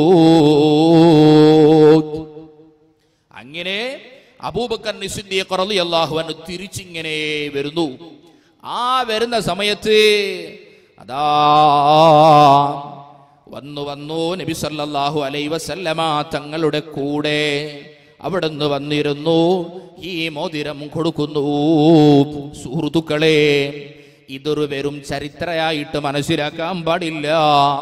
അങ്ങനെ അബൂബക്കർ സിദ്ദീഖ് റളിയല്ലാഹു അൻഹു തിരിച്ചിങ്ങനെ വരുന്നു ആ വരുന്ന സമയത്ത് അതാ വന്നു വന്നു നബി സല്ലല്ലാഹു അലൈഹി വസല്ലമ തങ്ങളുടെ കൂടെ അവിടുന്ന് വന്നിരുന്നു ഈ മോതിരം കൊടുക്കുന്നു സുഹൃത്തുക്കളെ ഇതൊരു വെറും ചരിത്രയായിട്ട് മനസ്സിലാക്കാൻ പാടില്ല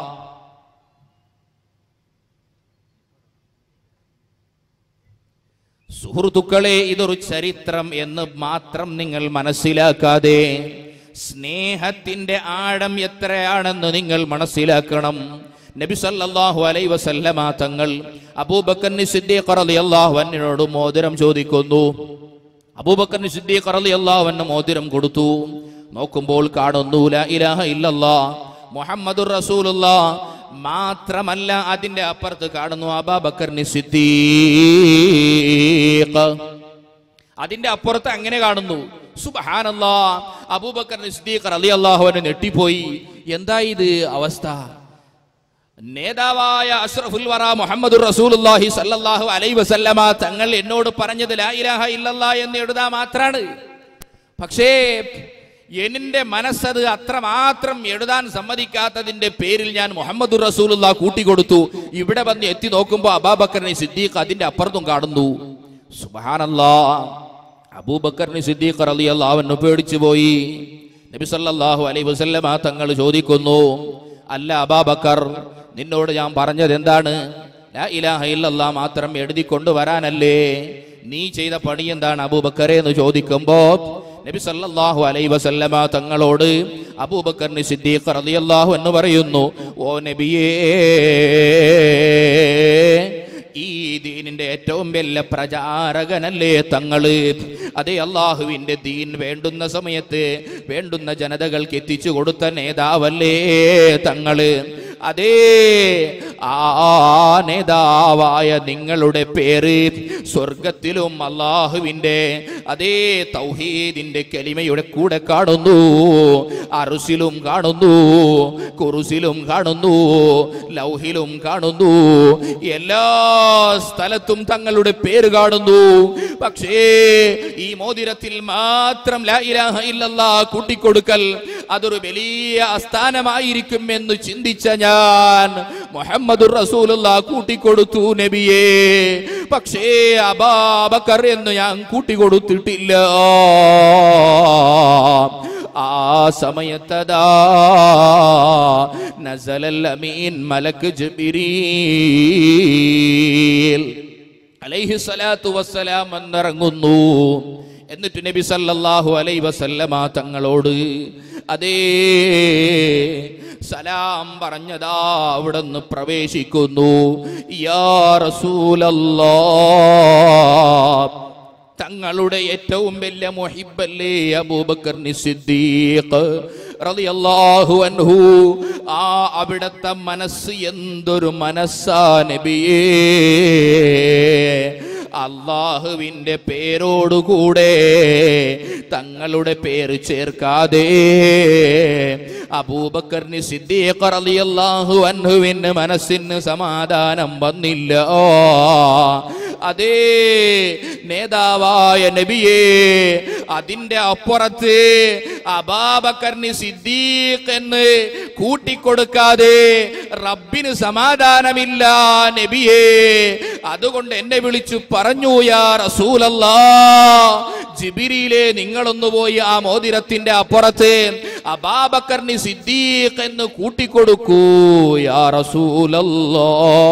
സുഹൃത്തുക്കളെ ഇതൊരു ചരിത്രം എന്ന് മാത്രം നിങ്ങൾ മനസ്സിലാക്കാതെ സ്നേഹത്തിന്റെ ആഴം എത്രയാണെന്ന് നിങ്ങൾ മനസ്സിലാക്കണം നബി സല്ലല്ലാഹു അലൈഹി വസല്ലമ തങ്ങൾ അബൂബക്കർ സിദ്ദീഖ് റളിയല്ലാഹു അൻഹുവിനോട് മോതിരം ചോദിക്കുന്നു അബൂബക്കർ സിദ്ദീഖ് റളിയല്ലാഹു അൻഹു മോതിരം കൊടുത്തു നോക്കുമ്പോൾ കാണുന്നു ലാ ഇലാഹ ഇല്ലല്ലാ മുഹമ്മദുർ റസൂലുള്ളാ മാത്രമല്ല അതിന്റെ അപ്പുറത്ത് കാണുന്നു അബാബക്കർ സിദ്ദീഖ് അതിന്റെ അപ്പുറത്ത് അങ്ങനെ കാണുന്നു സുബഹാനല്ലാ അബൂബക്കർ സിദ്ദീഖ് റളിയല്ലാഹു അൻഹു ഞെട്ടിപ്പോയി എന്താ ഇത് അവസ്ഥ നേതാവായ അഷ്റഫുൽ വറ മുഹമ്മദ് റസൂലുള്ളാഹി സല്ലല്ലാഹു അലൈഹി വസല്ലമ തങ്ങൾ എന്നോട് പറഞ്ഞത് ലാ ഇലാഹ ഇല്ലല്ലാ എന്ന് എഴുതാ മാത്രാണ് പക്ഷേ എന്റെ മനസ്സത് അത്രമാത്രം എഴുതാൻ സമ്മതിക്കാത്തതിന്റെ പേരിൽ ഞാൻ മുഹമ്മദ് റസൂലുള്ള കൂട്ടിക്കൊടുത്തു ഇവിടെ വന്ന് എത്തി നോക്കുമ്പോൾ അബാബക്കറിനെ സിദ്ദീഖ് അതിന്റെ അപ്പുറത്തും കാണുന്നു സുബഹാനല്ലാ അബൂബക്കറിന് സിദ്ദീഖ് റളിയല്ലാഹു അൻഹു പേടിച്ചു പോയി നബി സല്ലല്ലാഹു അലൈഹി വസല്ലമ തങ്ങൾ ചോദിക്കുന്നു അല്ല അബാബക്കർ നിന്നോട് ഞാൻ പറഞ്ഞത് എന്താണ് ലാ ഇലാഹ ഇല്ലല്ലാ മാത്രം എഴുതി കൊണ്ടുവരാനല്ലേ നീ ചെയ്ത പണി എന്താണ് അബൂബക്കറെ എന്ന് ചോദിക്കുമ്പോ നബി സല്ലല്ലാഹു അലൈഹി വസല്ലമ തങ്ങളോട് അബൂബക്കറിന് സിദ്ദീഖ് റളിയല്ലാഹു എന്ന് പറയുന്നു ഓ നബിയേ ഈ ദീനിന്റെ ഏറ്റവും വലിയ പ്രചാരകനല്ലേ തങ്ങള് അതേ അള്ളാഹുവിന്റെ ദീൻ വേണ്ടുന്ന സമയത്ത് വേണ്ടുന്ന ജനതകൾക്ക് എത്തിച്ചു കൊടുത്ത നേതാവല്ലേ തങ്ങള് അതേ ആ നേതാവായ നിങ്ങളുടെ പേര് സ്വർഗത്തിലും അള്ളാഹുവിന്റെ അതേ തൗഹീദിന്റെ കലിമയുടെ കൂടെ കാണുന്നു അറുസിലും കാണുന്നു കുറുസിലും കാണുന്നു ലൗഹിലും കാണുന്നു എല്ലാ സ്ഥലത്തും തങ്ങളുടെ പേര് കാണുന്നു പക്ഷേ ഈ മോതിരത്തിൽ മാത്രം ലാ ഇലാഹ ഇല്ലല്ലാ കൂട്ടിക്കൊടുക്കൽ അതൊരു വലിയ അസ്ഥാനമായിരിക്കും എന്ന് ചിന്തിച്ച ഞാൻ മുഹമ്മദ് റസൂലുള്ള കൂട്ടിക്കൊടുത്തു നബിയേ പക്ഷേ അബാബക്കർ എന്ന് ഞാൻ കൂട്ടിക്കൊടുത്തിട്ടില്ല ആ സമയത്തതാ നസലൽ അമീൻ മലക്ക് ജിബ്രീൽ അലൈഹി സ്വലാത്തു വസ്സലാം എന്നിറങ്ങുന്നു എന്നിട്ട് നബി സല്ലല്ലാഹു അലൈ വസല്ലമ തങ്ങളോട് അതേ സലാം പറഞ്ഞതാ അവിടെ നിന്ന് പ്രവേശിക്കുന്നു യാ റസൂലല്ലാ തങ്ങളുടെ ഏറ്റവും വലിയ മുഹിബല്ലേ അബൂബക്കർ സിദ്ദീഖ് റളിയല്ലാഹു അൻഹു ആ അവിടത്തെ മനസ്സ് എന്തൊരു മനസ്സാ നബിയേ അള്ളാഹുവിൻ്റെ പേരോടുകൂടെ തങ്ങളുടെ പേര് ചേർക്കാതെ അബൂബക്കറിന് സിദ്ദീഖ് റളിയല്ലാഹു അൻഹുവിന് മനസ്സിന് സമാധാനം വന്നില്ല അതേ നേതാവായ നബിയേ അതിന്റെ അപ്പുറത്ത് അബാബക്കറിന് സിദ്ദീഖ് എന്ന് കൂട്ടിക്കൊടുക്കാതെ റബ്ബിന് സമാധാനമില്ല നബിയേ അതുകൊണ്ട് എന്നെ വിളിച്ചു പറഞ്ഞു യാ റസൂലല്ലാ ജിബിരിയിലെ നിങ്ങളൊന്നു പോയി ആ മോതിരത്തിന്റെ അപ്പുറത്ത് അബാബക്കറിന് സിദ്ദീഖ് എന്ന് കൂട്ടിക്കൊടുക്കൂ യാ റസൂലല്ലാ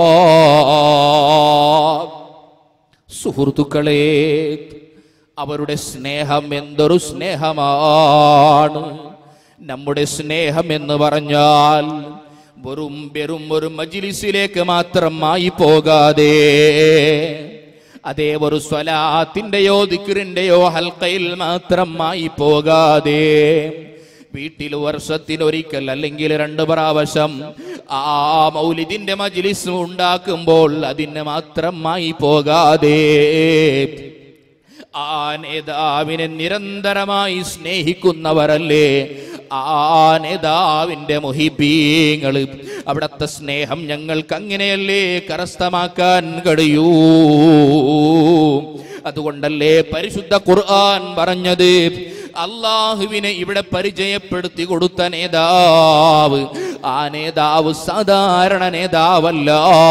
സുഹൃത്തുക്കളെ അവരുടെ സ്നേഹം എന്തൊരു സ്നേഹമാണ് നമ്മുടെ സ്നേഹം എന്ന് പറഞ്ഞാൽ വെറും വെറും ഒരു മജിലിസിലേക്ക് മാത്രമായി പോകാതെ അതേ ഒരു സ്വലാത്തിൻ്റെയോ ദിക്റിൻ്റെയോ ഹൽക്കയിൽ മാത്രമായി പോകാതെ വീട്ടിൽ വർഷത്തിലൊരിക്കൽ അല്ലെങ്കിൽ രണ്ട് പ്രാവശ്യം ആ മൗലിദിന്റെ മജ്ലിസ് ഉണ്ടാക്കുമ്പോൾ അതിന് മാത്രമായി പോകാതെ ആ നേതാവിനെ നിരന്തരമായി സ്നേഹിക്കുന്നവരല്ലേ ആ നേതാവിന്റെ മുഹിബീങ്ങൾ അവിടത്തെ സ്നേഹം ഞങ്ങൾക്ക് അങ്ങനെയല്ലേ കരസ്ഥമാക്കാൻ കഴിയൂ അതുകൊണ്ടല്ലേ പരിശുദ്ധ ഖുർആൻ പറഞ്ഞത് അള്ളാഹുവിനെ ഇവിടെ പരിചയപ്പെടുത്തി കൊടുത്ത നേതാവ് ആ നേതാവ് സാധാരണ നേതാവല്ല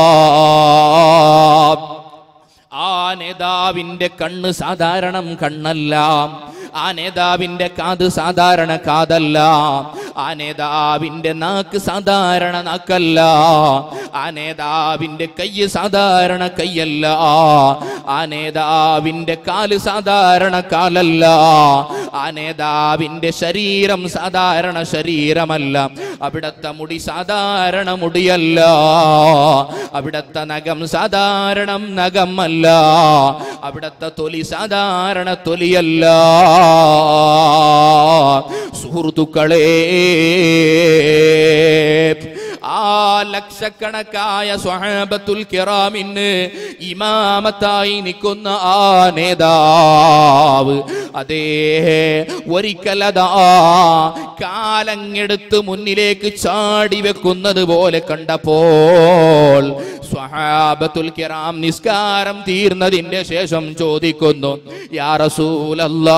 ആ നേതാവിന്റെ കണ്ണ് സാധാരണം കണ്ണല്ല ആ നേതാവിന്റെ കാത് സാധാരണ കാതല്ല ആ നേതാവിന്റെ നാക്ക് സാധാരണ നാക്കല്ല ആ നേതാവിന്റെ കയ്യ് സാധാരണ കയ്യല്ല ആ നേതാവിന്റെ കാല് സാധാരണ കാലല്ല ആ നേതാവിന്റെ ശരീരം സാധാരണ ശരീരമല്ല അവിടത്തെ മുടി സാധാരണ മുടിയല്ല അവിടത്തെ നഖം സാധാരണ നഖമല്ല അവിടത്തെ തൊലി സാധാരണ തൊലിയല്ല സുഹൃത്തുക്കളെ ആ ലക്ഷക്കണക്കായ സ്വഹാബത്തുൽ കിറാമിന് ഇമാമത്തായി നിൽക്കുന്ന ആ നേതാവ് അതേ ഒരിക്കലതാ കാലങ്ങെടുത്ത് മുന്നിലേക്ക് ചാടി വെക്കുന്നത് പോലെ കണ്ടപ്പോൾ സ്വഹാബത്തുൽ കിറാം നിസ്കാരം തീർന്നതിന്റെ ശേഷം ചോദിക്കുന്നു യാ റസൂലല്ലാ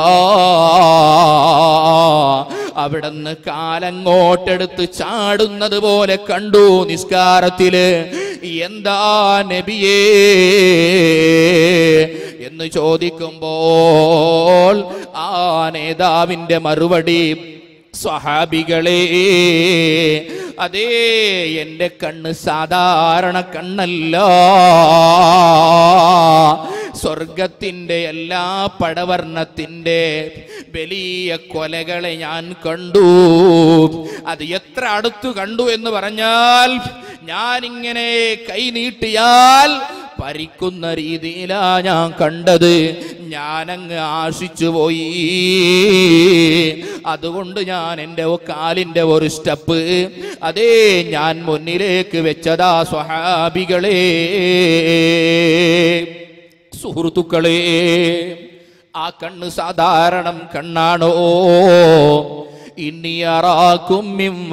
അവിടുന്ന് കാലങ്ങോട്ടെടുത്ത് ചാടുന്നത് പോലെ കണ്ടു നിസ്കാരത്തില് എന്താ നബിയേ എന്ന് ചോദിക്കുമ്പോൾ ആ നേതാവിന്റെ മറുപടി സ്വഹാബികളെ അതേ എൻ്റെ കണ്ണ് സാധാരണ കണ്ണല്ല സ്വർഗത്തിൻ്റെ എല്ലാ പടവർണ്ണത്തിൻ്റെ വലിയ കൊലകളെ ഞാൻ കണ്ടു അത് എത്ര അടുത്തു കണ്ടു എന്ന് പറഞ്ഞാൽ ഞാനിങ്ങനെ കൈ നീട്ടിയാൽ പരിക്കുന്ന രീതിയിലാ ഞാൻ കണ്ടത് ഞാനങ്ങ് ആശിച്ചു പോയി അതുകൊണ്ട് ഞാൻ എൻ്റെ കാലിൻ്റെ ഒരു സ്റ്റെപ്പ് അതേ ഞാൻ മുന്നിലേക്ക് വെച്ചതാ സ്വഹാബികളെ സുഹൃത്തുക്കളെ ആ കണ്ണ് സാധാരണം കണ്ണാണോ ഇന്നിയറാക്കും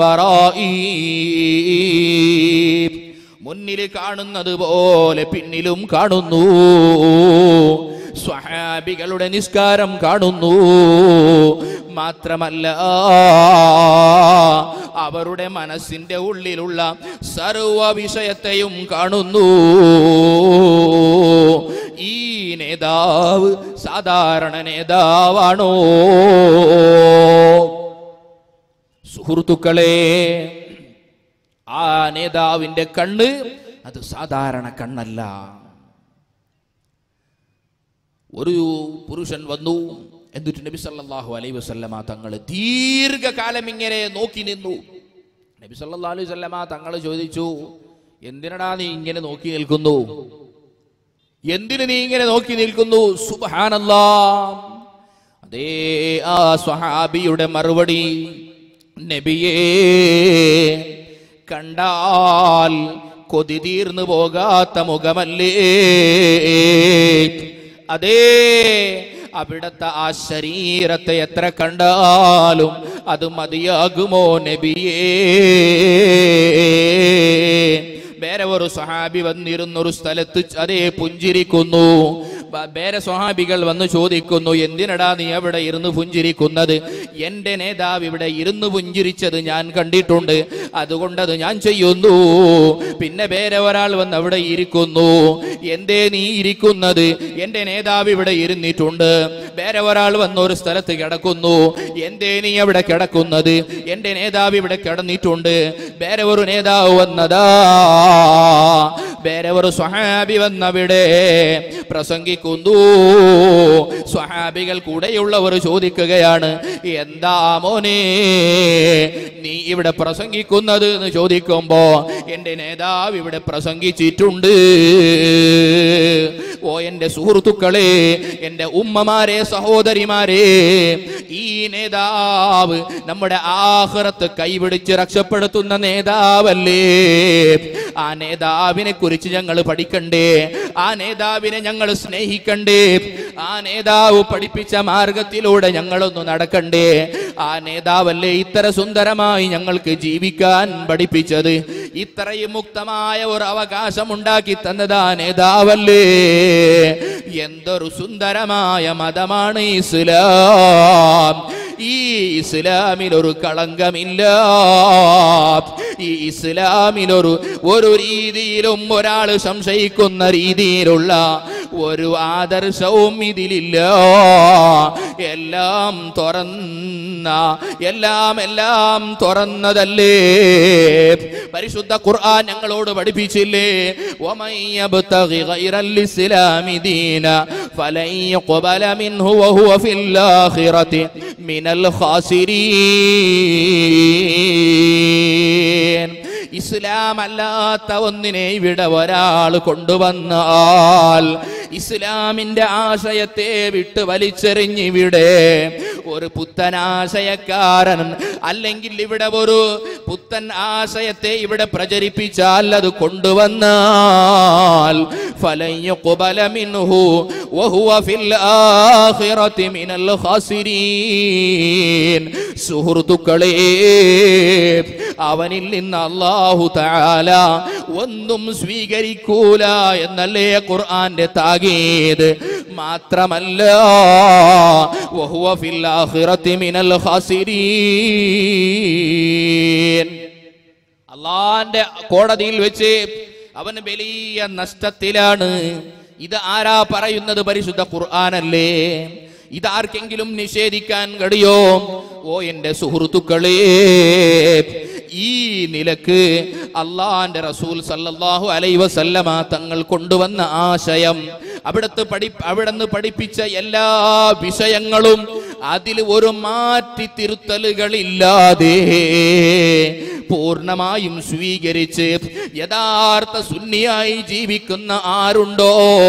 മുന്നിൽ കാണുന്നത് പോലെ പിന്നിലും കാണുന്നു സ്വഹാബികളുടെ നിസ്കാരം കാണുന്നു മാത്രമല്ല അവരുടെ മനസ്സിന്റെ ഉള്ളിലുള്ള സർവ വിഷയത്തെയും കാണുന്നു ഈ നേതാവ് സാധാരണ നേതാവാണോ സുഹൃത്തുക്കളെ ആ നേതാവിന്റെ കണ്ണ് അത് സാധാരണ കണ്ണല്ല ഒരു പുരുഷൻ വന്നു എന്നിട്ട് നബി സല്ലല്ലാഹു അലൈഹി വസല്ലമ തങ്ങൾ ദീർഘകാലം ഇങ്ങനെ നോക്കി നിന്നു നബി സല്ലല്ലാഹു അലൈഹി വസല്ലമ തങ്ങൾ ചോദിച്ചു എന്തിനടാ നീ ഇങ്ങനെ നോക്കി നിൽക്കുന്നു എന്തിന് നീ ഇങ്ങനെ നോക്കി നിൽക്കുന്നു സുബ്ഹാനല്ലാ അതേ ആ സ്വഹാബിയുടെ മറുപടി നബിയേ കണ്ടാൽ കൊതി തീർന്നു പോകാത്ത മുഖമല്ലേ അതേ അവിടത്തെ ആ ശരീരത്തെ എത്ര കണ്ടാലും അത് മതിയാകുമോ നബിയേ വേറെ ഒരു സഹാബി വന്നിരുന്ന ഒരു സ്ഥലത്ത് അതേ പുഞ്ചിരിക്കുന്നു ബ- വേറെ സ്വഹാബികൾ വന്ന് ചോദിക്കുന്നു എന്തിനടാ നീ അവിടെ ഇരുന്ന് പുഞ്ചിരിക്കുന്നത് എന്റെ നേതാവ് ഇവിടെ ഇരുന്ന് പുഞ്ചിരിച്ചത് ഞാൻ കണ്ടിട്ടുണ്ട് അതുകൊണ്ടത് ഞാൻ ചെയ്യുന്നു പിന്നെ വേറെ ഒരാൾ വന്ന് അവിടെ ഇരിക്കുന്നു എന്തേ നീ ഇരിക്കുന്നത് എന്റെ നേതാവ് ഇവിടെ ഇരുന്നിട്ടുണ്ട് വേറെ ഒരാൾ വന്ന് ഒരു സ്ഥലത്ത് കിടക്കുന്നു എന്തേ നീ അവിടെ കിടക്കുന്നത് എന്റെ നേതാവ് ഇവിടെ കിടന്നിട്ടുണ്ട് വേറെ ഒരു നേതാവ് വന്നതാ വേറെ ഒരു സ്വഹാബി വന്നവിടെ പ്രസംഗിക്കുന്നു സ്വഹാബികൾ കൂടെയുള്ളവർ ചോദിക്കുകയാണ് എന്താ മോനെ നീ ഇവിടെ പ്രസംഗിക്കുന്നത് എന്ന് ചോദിക്കുമ്പോ എന്റെ നേതാവ് ഇവിടെ പ്രസംഗിച്ചിട്ടുണ്ട് ഓ എന്റെ സുഹൃത്തുക്കളെ എന്റെ ഉമ്മമാരെ സഹോദരിമാരെ ഈ നേതാവ് നമ്മുടെ ആഹ്റത്ത് കൈപിടിച്ച് രക്ഷപ്പെടുത്തുന്ന നേതാവല്ലേ ആ നേതാവിനെ കുറിച്ച് ഞങ്ങൾ പഠിക്കണ്ടേ ആ നേതാവിനെ ഞങ്ങൾ സ്നേഹിക്കണ്ടേ ആ നേതാവ് പഠിപ്പിച്ച മാർഗത്തിലൂടെ ഞങ്ങളൊന്ന് നടക്കണ്ടേ ആ നേതാവല്ലേ ഇത്ര സുന്ദരമായി ഞങ്ങൾക്ക് ജീവിക്കാൻ പഠിപ്പിച്ചത് ഇത്രയും മുക്തമായ ഒരു അവകാശം ഉണ്ടാക്കി തന്നത് ആ നേതാവല്ലേ എന്തൊരു സുന്ദരമായ മതമാണ് ഇസ്ലാം ഈ ഇസ്ലാമിൽ ഒരു കളങ്കമില്ല ഈ ഇസ്ലാമിൽ ഒരു ഒരു രീതിയിലും ഒരാൾ സംശയിക്കുന്ന രീതിയിലുള്ള ഒരു ആദർശവും ഇതിലില്ല എല്ലാം തുറന്ന എല്ലാം എല്ലാം തുറന്നതല്ലേ പരിശുദ്ധ ഖുർആൻ ഞങ്ങളോട് പഠിപ്പിച്ചില്ലേ ومن يبتغي غير الإسلام دينا فلن يقبل منه وهو في الآخرة من الخاسرين ഇസ്ലാം അല്ലാത്ത ഒന്നിനെ ഇവിടെ ഒരാൾ കൊണ്ടുവന്നാൽ ഇസ്ലാമിന്റെ ആശയത്തെ വിട്ട് വലിച്ചെറിഞ്ഞിവിടെ ഒരു പുത്തൻ ആശയക്കാരൻ അല്ലെങ്കിൽ ഇവിടെ ഒരു പുത്തൻ ആശയത്തെ ഇവിടെ പ്രചരിപ്പിച്ചാൽ അത് കൊണ്ടുവന്നാൽ ഫലൻ യുഖ്ബല മിൻഹു വഹുവ ഫിൽ ആഖിറതി മിനൽ ഖാസിരീൻ സുഹൃത്തുക്കളെ അവനിൽ നിന്ന് അല്ലാഹു തആല ഒന്നും സ്വീകരിക്കൂല എന്നല്ലേ ഖുർആന്റെ താകീത് മാത്രമല്ല വഹുവ ഫിൽ ആഖിറതി മിനൽ ഖാസിരീൻ അള്ളാന്റെ കോടതിയിൽ വെച്ച് അവൻ വലിയ നഷ്ടത്തിലാണ് ഇത് ആരാ പറയുന്നത് പരിശുദ്ധ ഖുർആനല്ലേ ഇതാർക്കെങ്കിലും നിഷേധിക്കാൻ കഴിയോ ഓ എന്റെ സുഹൃത്തുക്കളെ ഈ നിലക്ക് അള്ളാന്റെ റസൂൽ സല്ലല്ലാഹു അലൈ വസല്ലമ തങ്ങൾ കൊണ്ടുവന്ന ആശയം അവിടുത്തെ പഠി അവിടുന്ന് പഠിപ്പിച്ച എല്ലാ വിഷയങ്ങളും അതിൽ ഒരു മാറ്റി തിരുത്തലുകളില്ലാതെ പൂർണ്ണമായും സ്വീകരിച്ച് യഥാർത്ഥ സുന്നിയായി ജീവിക്കുന്ന ആരുണ്ടോ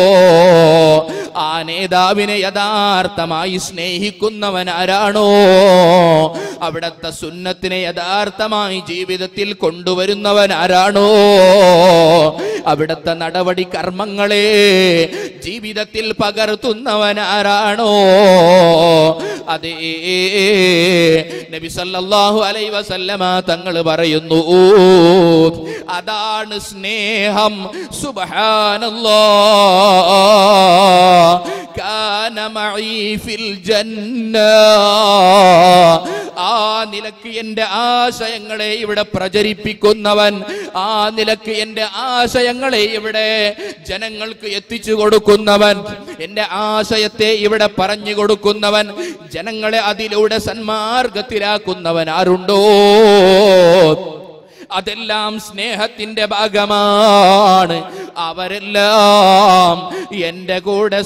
ആ നേതാവിനെ യഥാർത്ഥമായി സ്നേഹിക്കുന്നവൻ ആരാണോ അവിടത്തെ സുന്നത്തിനെ യഥാർത്ഥമായി ജീവിതത്തിൽ കൊണ്ടുവരുന്നവൻ ആരാണോ അവിടത്തെ നടപടി കർമ്മങ്ങളെ ജീവിതത്തിൽ പകർത്തുന്നവൻ ആരാണോ അതേ നബി സല്ലല്ലാഹു അലൈഹി വസല്ലമ തങ്ങൾ പറയുന്നു അതാണ് സ്നേഹം സുബ്ഹാനല്ലാഹ് കാന മഈ ഫിൽ ജന്ന ആ നിലക്ക് എന്റെ ആശയങ്ങളെ ഇവിടെ പ്രചരിപ്പിക്കുന്നവൻ ആ നിലക്ക് എന്റെ ആശയങ്ങളെ ഇവിടെ ജനങ്ങൾക്ക് എത്തിച്ചു കൊടുക്കുന്നവൻ എന്റെ ആശയത്തെ ഇവിടെ പറഞ്ഞു കൊടുക്കുന്നവൻ ജനങ്ങളെ അതിലൂടെ സന്മാർഗത്തിലാക്കുന്നവൻ ആരുണ്ടോ അതെല്ലാം സ്നേഹത്തിന്റെ ഭാഗമാണ് അവരെല്ലാം എൻ്റെ കൂടെ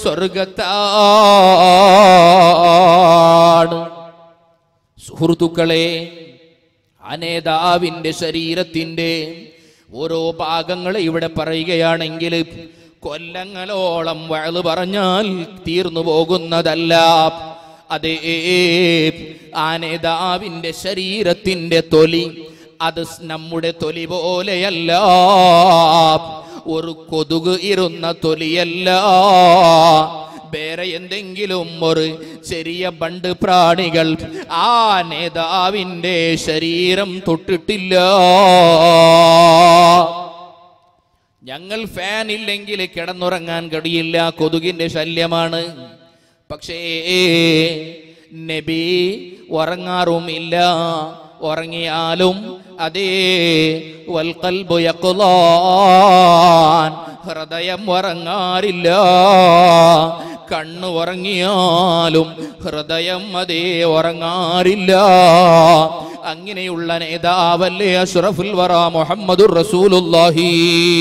സ്വർഗത്താണ് സുഹൃത്തുക്കളെ ആ നേതാവിൻ്റെ ശരീരത്തിൻ്റെ ഓരോ ഭാഗങ്ങളെ ഇവിടെ പറയുകയാണെങ്കിൽ കൊല്ലങ്ങളോളം വഴല് പറഞ്ഞാൽ തീർന്നു പോകുന്നതല്ല അതേ ആ നേതാവിൻ്റെ ശരീരത്തിൻ്റെ തൊലി അത് സ് നമ്മുടെ തൊലി പോലെയല്ല ഒരു കൊതുക് ഇരുന്ന തൊലിയല്ല വേറെ എന്തെങ്കിലും ഒരു ചെറിയ ബണ്ട് പ്രാണികൾ ആ നേതാവിൻ്റെ ശരീരം തൊട്ടിട്ടില്ല ഞങ്ങൾ ഫാൻ ഇല്ലെങ്കിൽ കിടന്നുറങ്ങാൻ കഴിയില്ല കൊതുകിന്റെ ശല്യമാണ് പക്ഷേ നബി ഉറങ്ങാറുമില്ല ഉറങ്ങിയാലും അതേ വൽക്കൽബു യഖ്ലാൻ ഹൃദയം ഉറങ്ങാറില്ല കണ്ണ് ഉറങ്ങിയാലും ഹൃദയം അതേ ഉറങ്ങാറില്ല അങ്ങനെയുള്ള നേതാവല്ലേ അഷ്റഫുൽ വറ മുഹമ്മദുർ റസൂലുള്ളാഹി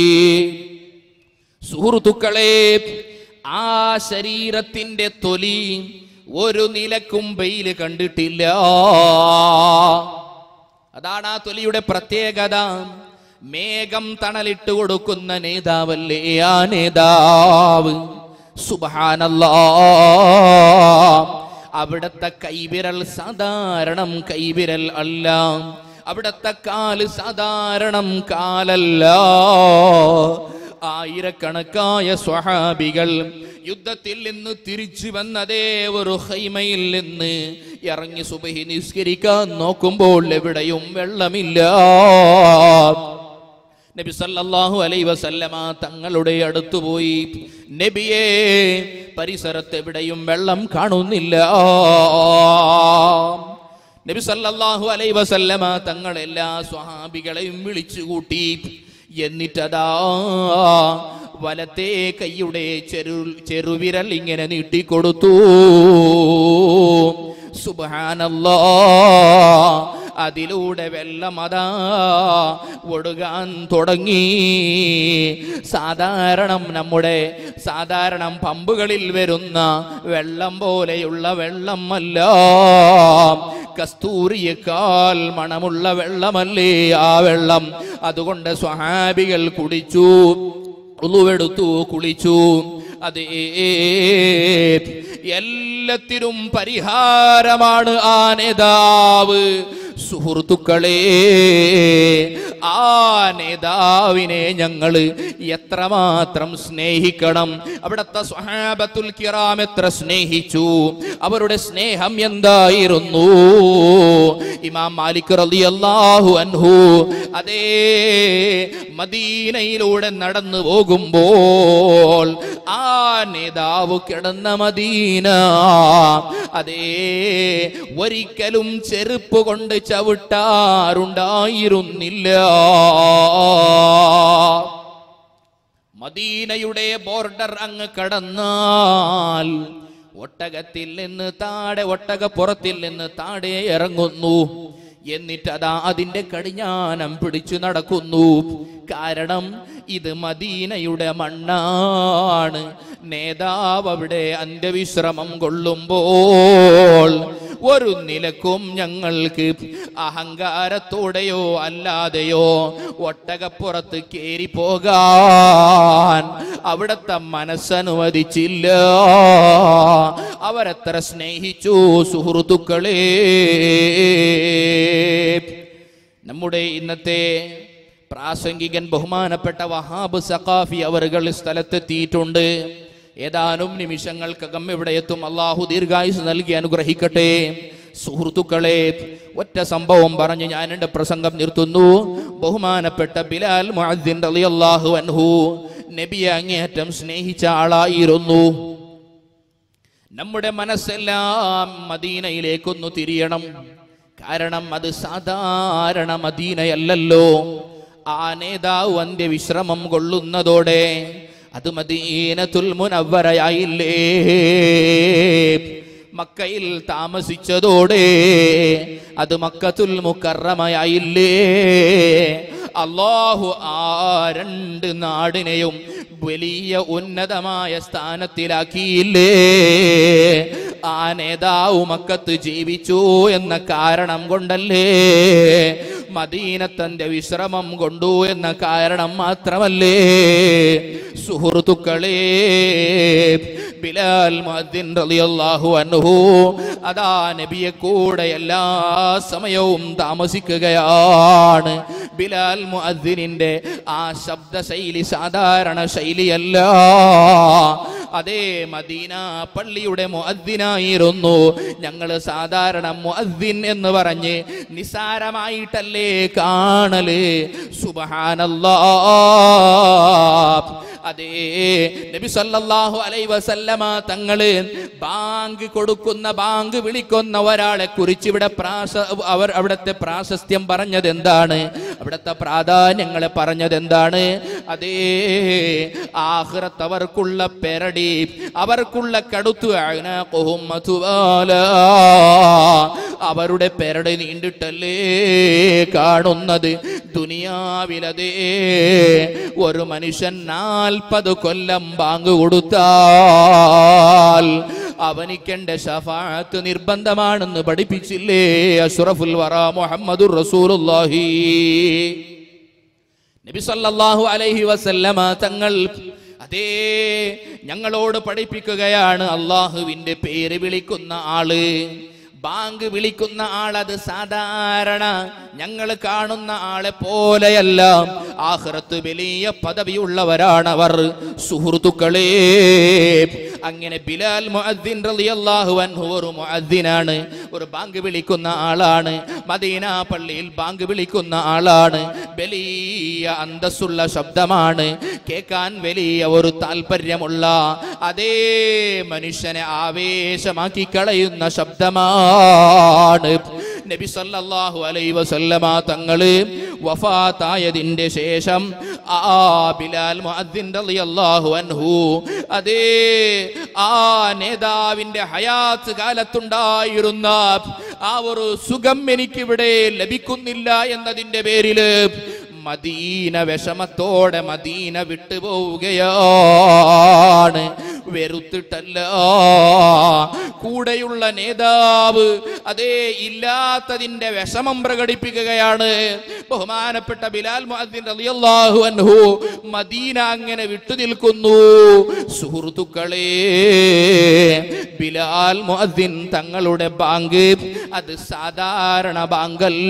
സുഹൃത്തുക്കളെ ആ ശരീരത്തിന്റെ തൊലി ഒരു നിലക്കും വെയിൽ കണ്ടിട്ടില്ല അതാണ് ആ തൊലിയുടെ പ്രത്യേകത മേഘം തണലിട്ട് കൊടുക്കുന്ന നേതാവല്ലേ ആ നേതാവ് സുബാനല്ലാ അവിടത്തെ കൈവിരൽ സാധാരണം കൈവിരൽ അല്ല അവിടത്തെ കാല് സാധാരണം കാലല്ല ആയിരക്കണക്കായ സ്വഹാബികൾ യുദ്ധത്തിൽ നിന്ന് തിരിച്ചു വന്നതേ ഒരു ഹൈമയിൽ നിന്ന് ഇറങ്ങി സുബഹി നിസ്കരിക്കാൻ നോക്കുമ്പോൾ എവിടെയും വെള്ളമില്ല നബി സല്ലല്ലാഹു അലൈ വസല്ലമ തങ്ങളുടെ അടുത്ത് പോയി നബിയെ പരിസരത്ത് എവിടെയും വെള്ളം കാണുന്നില്ല നബി സല്ലല്ലാഹു അലൈ വസല്ലമ തങ്ങളെല്ലാ സ്വഹാബികളെയും വിളിച്ചു കൂട്ടി എന്നിട്ടതാ വലത്തെ കൈയുടെ ചെറു ചെറുവിരൽ ഇങ്ങനെ നീട്ടിക്കൊടുത്തു സുബാനല്ലാ അതിലൂടെ വെള്ളം അതാ ഒടുകാൻ തുടങ്ങി സാധാരണ നമ്മുടെ സാധാരണ പമ്പുകളിൽ വരുന്ന വെള്ളം പോലെയുള്ള വെള്ളം അല്ല കസ്തൂരിയേക്കാൾ മണമുള്ള വെള്ളമല്ലേ ആ വെള്ളം അതുകൊണ്ട് സ്വഹാബികൾ കുടിച്ചു ഉളുവെടുത്തു കുളിച്ചു അതേ എല്ലാത്തിനും പരിഹാരമാണ് ആ നേതാവ് സുഹൃത്തുക്കളെ ആ നേതാവിനെ ഞങ്ങൾ എത്രമാത്രം സ്നേഹിക്കണം അവിടുത്തെ സ്വഹാബത്തുൽ കിറാം എത്ര സ്നേഹിച്ചു അവരുടെ സ്നേഹം എന്തായിരുന്നു ഇമാം മാലിക് റളിയല്ലാഹു അൻഹു അതേ മദീനയിലൂടെ നടന്നു പോകുമ്പോൾ ആ നേതാവ് കിടന്ന മദീന അതേ ഒരിക്കലും ചെരുപ്പ് കൊണ്ട് ചവിട്ടാറുണ്ടായിരുന്നില്ല മദീനയുടെ ബോർഡർ അങ്ങ് കടന്നാൽ ഒട്ടകത്തിൽ നിന്ന് താഴെ ഒട്ടകപ്പുറത്തിൽ നിന്ന് താഴെ ഇറങ്ങുന്നു എന്നിട്ട് അതാ അതിന്റെ കടിഞ്ഞാനം പിടിച്ചു നടക്കുന്നു കാരണം ഇത് മദീനയുടെ മണ്ണാണ് നേതാവ് അവിടെ അന്ത്യവിശ്രമം കൊള്ളുമ്പോൾ ഒരു നിലക്കും ഞങ്ങൾക്ക് അഹങ്കാരത്തോടെയോ അല്ലാതെയോ ഒട്ടകപ്പുറത്ത് കയറി പോകാൻ അവിടുത്തെ മനസ്സനുവദിച്ചില്ല അവരെത്ര സ്നേഹിച്ചു സുഹൃത്തുക്കളെ നമ്മുടെ ഇന്നത്തെ പ്രാസംഗികൻ ബഹുമാനപ്പെട്ട വഹാബ് സഖാഫി അവറുകൾ സ്ഥലത്തെത്തിയിട്ടുണ്ട് ഏതാനും നിമിഷങ്ങൾക്കകം ഇവിടെ എത്തും അള്ളാഹു ദീർഘായുസ് നൽകി അനുഗ്രഹിക്കട്ടെ സുഹൃത്തുക്കളെ ഒറ്റ സംഭവം പറഞ്ഞ് ഞാൻ എൻ്റെ പ്രസംഗം നിർത്തുന്നു ബഹുമാനപ്പെട്ട ബിലാൽ മുഅദ്ദിൻ റളിയല്ലാഹു അൻഹു നബിയെ അങ്ങേയറ്റം സ്നേഹിച്ച ആളായിരുന്നു നമ്മുടെ മനസ്സെല്ലാം മദീനയിലേക്കൊന്നു തിരിയണം കാരണം അത് സാധാരണ മദീനയല്ലല്ലോ ആ നേതാവ് അന്ത്യവിശ്രമം കൊള്ളുന്നതോടെ അത് മദീനത്തുൽ മുനവ്വറയായില്ലേ മക്കയിൽ താമസിച്ചതോടെ അത് മക്കത്തുൽ മുക്കറമയായില്ലേ അള്ളാഹു ആ രണ്ട് നാടിനെയും വലിയ ഉന്നതമായ സ്ഥാനത്തിലാക്കിയില്ലേ ആ നേതാവ് മക്കത്ത് ജീവിച്ചു എന്ന കാരണം കൊണ്ടല്ലേ മദീനത്തന്റെ വിശ്രമം കൊണ്ടു എന്ന കാരണം മാത്രമല്ലേ സുഹൃത്തുക്കളെ ബിലാൽ മുഅദ്ദിൻ റളിയല്ലാഹു അൻഹു അതാ നബിയെ കൂടെ എല്ലാ സമയവും താമസിക്കുകയാണ് ബിലാൽ മുഅദ്ദിനിന്റെ ആ ശബ്ദ ശൈലി സാധാരണ ശൈലിയല്ല അതേ മദീന പള്ളിയുടെ മുഅദ്ദിനായിരുന്നു ഞങ്ങൾ സാധാരണ മുഅദ്ദിൻ എന്ന് പറഞ്ഞ് നിസാരമായിട്ടല്ലേ കാണല് സുബ്ഹാനല്ലാ അതേ നബി സല്ലല്ലാഹു അലൈഹി വസല്ലമ തങ്ങള് ബാങ്ക് കൊടുക്കുന്ന ബാങ്ക് വിളിക്കുന്ന ഒരാളെ കുറിച്ച് ഇവിടെ പ്രാസ അവർ അവിടുത്തെ പ്രാശസ്ത്യം പറഞ്ഞത് എന്താണ് അവിടുത്തെ പ്രാധാന്യങ്ങളെ പറഞ്ഞത് എന്താണ് അതേ ആഹ്റത്ത് അവർക്കുള്ള പെരടി അവർക്കുള്ള കടുത്തു അഅ്നാഖുഹും മതുവാല. അവരുടെ പെരടി നീണ്ടിട്ടല്ലേ കാണുന്നത് ദുനിയാവിലതേ ഒരു മനുഷ്യൻ നാൽപ്പത് കൊല്ലം ബാങ്ക് കൊടുത്താൽ അവനിക്കെന്റെ ഷഫാത്ത് നിർബന്ധമാണെന്ന് പഠിപ്പിച്ചില്ലേ അഷ്റഫുൽ വറ മുഹമ്മദുർ റസൂലുള്ളാഹി നബി സല്ലല്ലാഹു അലൈഹി വസല്ലമ തങ്ങൾ അതേ ഞങ്ങളോട് പഠിപ്പിക്കുകയാണ് അള്ളാഹുവിന്റെ പേര് വിളിക്കുന്ന ആള് ബാങ്ക് വിളിക്കുന്ന ആളത് സാധാരണ ഞങ്ങൾ കാണുന്ന ആളെ പോലെയല്ല ആഹ്റത്ത് വലിയ പദവിയുള്ളവരാണവർ സുഹൃത്തുക്കളെ അങ്ങനെ ബിലാൽ മുഅദ്ദിൻ റളിയല്ലാഹു അൻഹു ഒരു മുഅദ്ദിനാണ് ഒരു ബാങ്ക് വിളിക്കുന്ന ആളാണ് മദീന പള്ളിയിൽ ബാങ്ക് വിളിക്കുന്ന ആളാണ് വലിയ അന്തസ്സുള്ള ശബ്ദമാണ് കേൾക്കാൻ വലിയ ഒരു താല്പര്യമുള്ള അതേ മനുഷ്യനെ ആവേശമാക്കി കളയുന്ന ശബ്ദമാണ് നബി സല്ലല്ലാഹു അലൈഹി വസല്ലമ തങ്ങള് വഫാത്തായതിന്റെ ശേഷം ആ ബിലാൽ മുഅദ്ദിൻ റളിയല്ലാഹു അൻഹു അതേ ആ നേതാവിന്റെ ഹയാത്ത് കാലത്തുണ്ടായിരുന്ന ആ ഒരു സുഖം എനിക്കിവിടെ ലഭിക്കുന്നില്ല എന്നതിന്റെ പേരില് മദീന വിഷമത്തോടെ മദീന വിട്ടുപോവുകയാണ് വെറുത്തിട്ടല്ല കൂടെയുള്ള നേതാവ് അതേ ഇല്ലാത്തതിന്റെ വിഷമം പ്രകടിപ്പിക്കുകയാണ് ബഹുമാനപ്പെട്ട ബിലാൽ മുഅദ്ദിൻ റളിയല്ലാഹു അൻഹു മദീന അങ്ങനെ വിട്ടുനിൽക്കുന്നു സുഹൃത്തുക്കളെ ബിലാൽ മുഅദ്ദിൻ തങ്ങളുടെ ബാങ്ക് അത് സാധാരണ ബാങ്കല്ല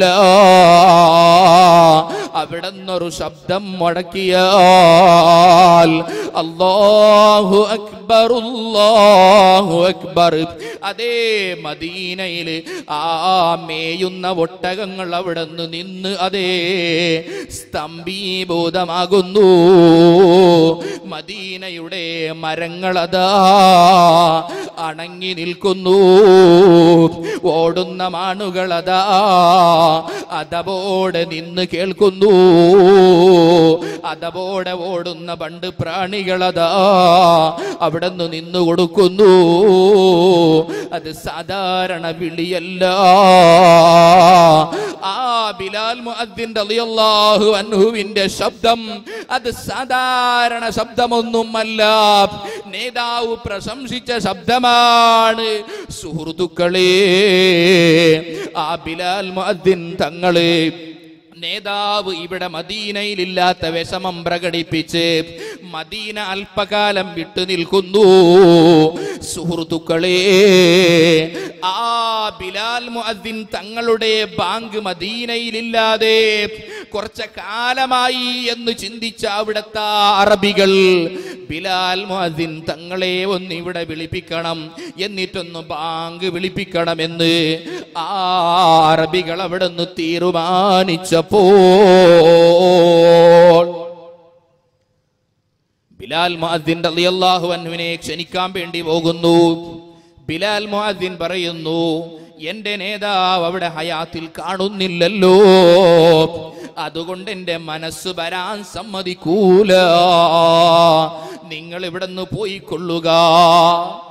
അവിടെ നിന്നൊരു ശബ്ദം മുടക്കിയാൽ അല്ലാഹു അക്ബർ അല്ലാഹു അക്ബർ അതേ മദീനയിൽ ആ മേയുന്ന ഒട്ടകങ്ങൾ അവിടെ നിന്ന് നിന്ന് അതേ സ്തംഭീഭൂതമാകുന്നു മദീനയുടെ മരങ്ങളതാ അണങ്ങി നിൽക്കുന്നു ഓടുന്ന മാണുകളതാ അതവോടെ നിന്ന് കേൾക്കുന്നു അതവോടെ ഓടുന്ന പണ്ട് പ്രാണികളതാ അവിടെ നിന്ന് നിന്നു കൊടുക്കുന്നു അത് സാധാരണ വിളിയല്ല ആ ബിലാൽ മുഅദ്ദിൻ റളിയല്ലാഹു അൻഹുവിന്റെ ശബ്ദം അത് സാധാരണ ശബ്ദമൊന്നുമല്ല നേതാവ് പ്രശംസിച്ച ശബ്ദമാണ് സുഹൃത്തുക്കളെ ആ ബിലാൽ മുഅദ്ദിൻ തങ്ങളെ നേതാവ് ഇവിടെ മദീനയിലില്ലാത്ത വിഷമം പ്രകടിപ്പിച്ച് മദീന അല്പകാലം വിട്ടു നിൽക്കുന്നു സുഹൃത്തുക്കളെ ആ ബിലാൽ മുഅദ്ദിൻ തങ്ങളുടെ ബാങ്ക് മദീനയിലില്ലാതെ കുറച്ച് കാലമായി എന്ന് ചിന്തിച്ച അവിടുത്തെ അറബികൾ ബിലാൽ മുഅദ്ദിൻ തങ്ങളെ ഒന്ന് ഇവിടെ വിളിപ്പിക്കണം എന്നിട്ടൊന്ന് ബാങ്ക് വിളിപ്പിക്കണമെന്ന് ആ അറബികൾ അവിടെ നിന്ന് തീരുമാനിച്ചപ്പോൾ ബിലാൽ മുഅദ്ദിൻ റളിയല്ലാഹു അൻഹുവിനെ ക്ഷണിക്കാൻ വേണ്ടി പോകുന്നു ബിലാൽ മുഅദ്ദിൻ പറയുന്നു എന്റെ നേതാവ് അവിടെ ഹയാത്തിൽ കാണുന്നില്ലല്ലോ അതുകൊണ്ട് എന്റെ മനസ്സ് വരാൻ സമ്മതിക്കൂല നിങ്ങൾ ഇവിടെ നിന്ന് പോയിക്കൊള്ളുക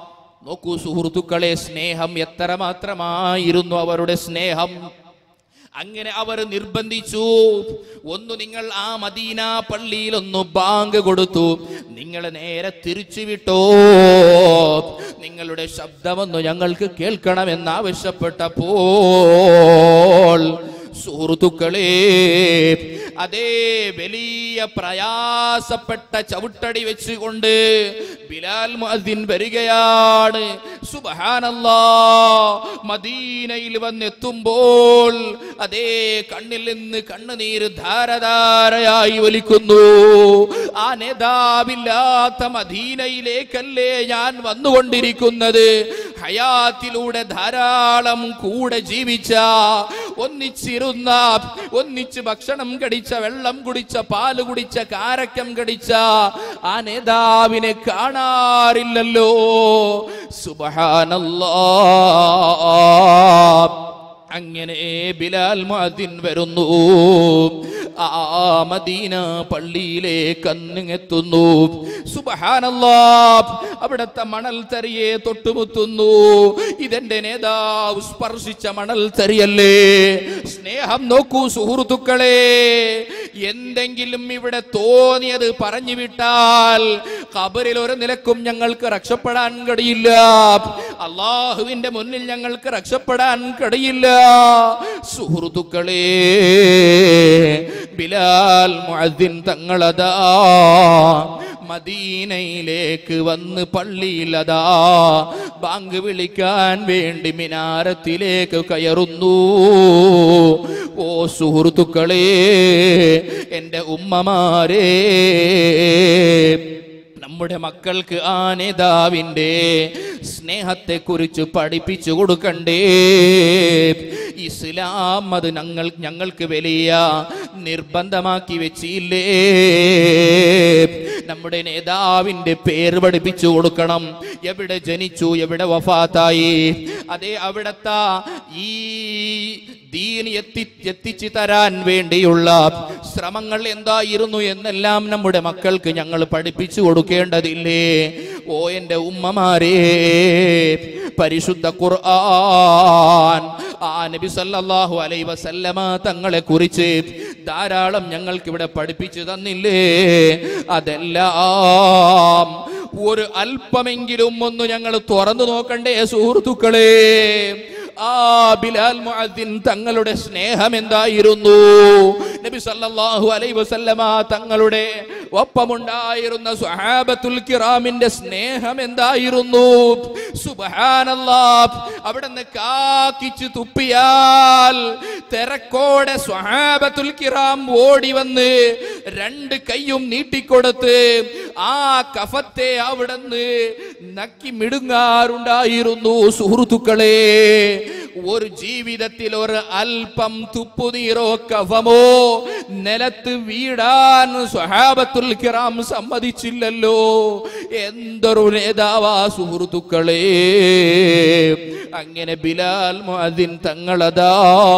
നോക്കൂ സുഹൃത്തുക്കളെ സ്നേഹം എത്ര മാത്രമായിരുന്നു അവരുടെ സ്നേഹം അങ്ങനെ അവർ നിർബന്ധിച്ചു ഒന്ന് നിങ്ങൾ ആ മദീന പള്ളിയിൽ ഒന്ന് ബാങ്ക് കൊടുത്തു നിങ്ങൾ നേരെ തിരിച്ചു വിട്ടോ നിങ്ങളുടെ ശബ്ദമൊന്ന് ഞങ്ങൾക്ക് കേൾക്കണമെന്നാവശ്യപ്പെട്ടപ്പോൾ സുഹൃത്തുക്കളെ അതേ വലിയ പ്രയാസപ്പെട്ട ചവിട്ടടി വെച്ചുകൊണ്ട് ബിലാൽ മുഅദ്ദിൻ വരികയാണ് സുബ്ഹാനല്ലാ മദീനയിൽ വന്നെത്തുമ്പോൾ അതേ കണ്ണിൽ നിന്ന് കണ്ണുനീര് ധാരധാരയായി ഒലിക്കുന്നു ആ നേതാവില്ലാത്ത മദീനയിലേക്കല്ലേ ഞാൻ വന്നുകൊണ്ടിരിക്കുന്നത് ഹയാത്തിലൂടെ ധാരാളം കൂടെ ജീവിച്ച ഒന്നിച്ചിരുന്ന ഒന്നിച്ച് ഭക്ഷണം കടിച്ച വെള്ളം കുടിച്ച പാല് കുടിച്ച കാരക്കം കടിച്ച ആ നേതാവിനെ കാണാറില്ലല്ലോ സുബഹാനല്ലാ അങ്ങനെ ബിലാൽ മുഅദ്ദിൻ വരുന്നു ആ മദീന പള്ളിയിലേക്ക് അന്നിങ്ങെത്തുന്നു സുബഹാനല്ലാ അവിടുത്തെ മണൽ തരിയെ തൊട്ടുമുത്തുന്നു ഇതെന്റെ നേതാവ് സ്പർശിച്ച മണൽ തരിയല്ലേ സ്നേഹം നോക്കൂ സുഹൃത്തുക്കളെ എന്തെങ്കിലും ഇവിടെ തോന്നിയത് പറഞ്ഞു വിട്ടാൽ ഖബറിൽ ഒരു നിലക്കും ഞങ്ങൾക്ക് രക്ഷപ്പെടാൻ കഴിയില്ല അള്ളാഹുവിന്റെ മുന്നിൽ ഞങ്ങൾക്ക് രക്ഷപ്പെടാൻ കഴിയില്ല സുഹൃത്തുക്കളെ ബിലാൽ മുഅദ്ദിൻ തങ്ങളതാ മദീനയിലേക്ക് വന്ന് പള്ളിയിലതാ ബാങ്ക് വിളിക്കാൻ വേണ്ടി മിനാരത്തിലേക്ക് കയറുന്നു ഓ സുഹൃത്തുക്കളെ എൻ്റെ ഉമ്മമാരേ നമ്മുടെ മക്കൾക്ക് ആ നേതാവിൻ്റെ സ്നേഹത്തെക്കുറിച്ച് പഠിപ്പിച്ചു കൊടുക്കണ്ടേ ഇസ്ലാം അത് ഞങ്ങൾ ഞങ്ങൾക്ക് വലിയ നിർബന്ധമാക്കി വെച്ചില്ലേ നമ്മുടെ നേതാവിൻ്റെ പേര് പഠിപ്പിച്ചു കൊടുക്കണം എവിടെ ജനിച്ചു എവിടെ വഫാത്തായി അതേ അവിടത്തെ ഈ ദീൻ എത്തി എത്തിച്ചു തരാൻ വേണ്ടിയുള്ള ശ്രമങ്ങൾ എന്തായിരുന്നു എന്നെല്ലാം നമ്മുടെ മക്കൾക്ക് ഞങ്ങൾ പഠിപ്പിച്ചു കൊടുക്കേണ്ടതില്ലേ ഓ എൻ്റെ ഉമ്മമാരേ പരിശുദ്ധ ഖുർആൻ ആ നബി സല്ലല്ലാഹു അലൈഹി വസല്ലമ തങ്ങളെ കുറിച്ച് ധാരാളം ഞങ്ങൾക്ക് ഇവിടെ പഠിപ്പിച്ചു തന്നില്ലേ അതെല്ലാം ഒരു അല്പമെങ്കിലും ഒന്ന് ഞങ്ങൾ തുറന്നു നോക്കണ്ടേ സുഹൃത്തുക്കളെ ആ ബിലാൽ മുഅദ്ദിൻ തങ്ങളുടെ സ്നേഹം എന്തായിരുന്നു നബി സല്ലല്ലാഹു അലൈഹി വസല്ലമ തങ്ങളുടെ ഒപ്പമുണ്ടായിരുന്ന സ്വഹാബത്തുൽ കിറാമിന്റെ സ്നേഹം എന്തായിരുന്നു സുബ്ഹാനല്ലാഹ് അവിടുന്ന് കാക്കിച്ച് തുപ്പിയാൽ തിരക്കോടെ സ്വഹാബത്തുൽ കിറാം ഓടി വന്ന് രണ്ട് കൈയും നീട്ടിക്കൊടുത്ത് ആ കഫത്തെ അവിടുന്ന് നക്കി മിടുങ്ങാറുണ്ടായിരുന്നു സുഹൃത്തുക്കളെ ഒരു ജീവിതത്തിൽ ഒരു അല്പം തുപ്പുനീരോ കഫമോ നിലത്ത് വീടാൻ സ്വഹാബത്തുൽ കിറാം സമ്മതിച്ചില്ലല്ലോ എന്തൊരു നേതാവാ സുഹൃത്തുക്കളെ അങ്ങനെ ബിലാൽ മുഅദ്ദിൻ തങ്ങളതാ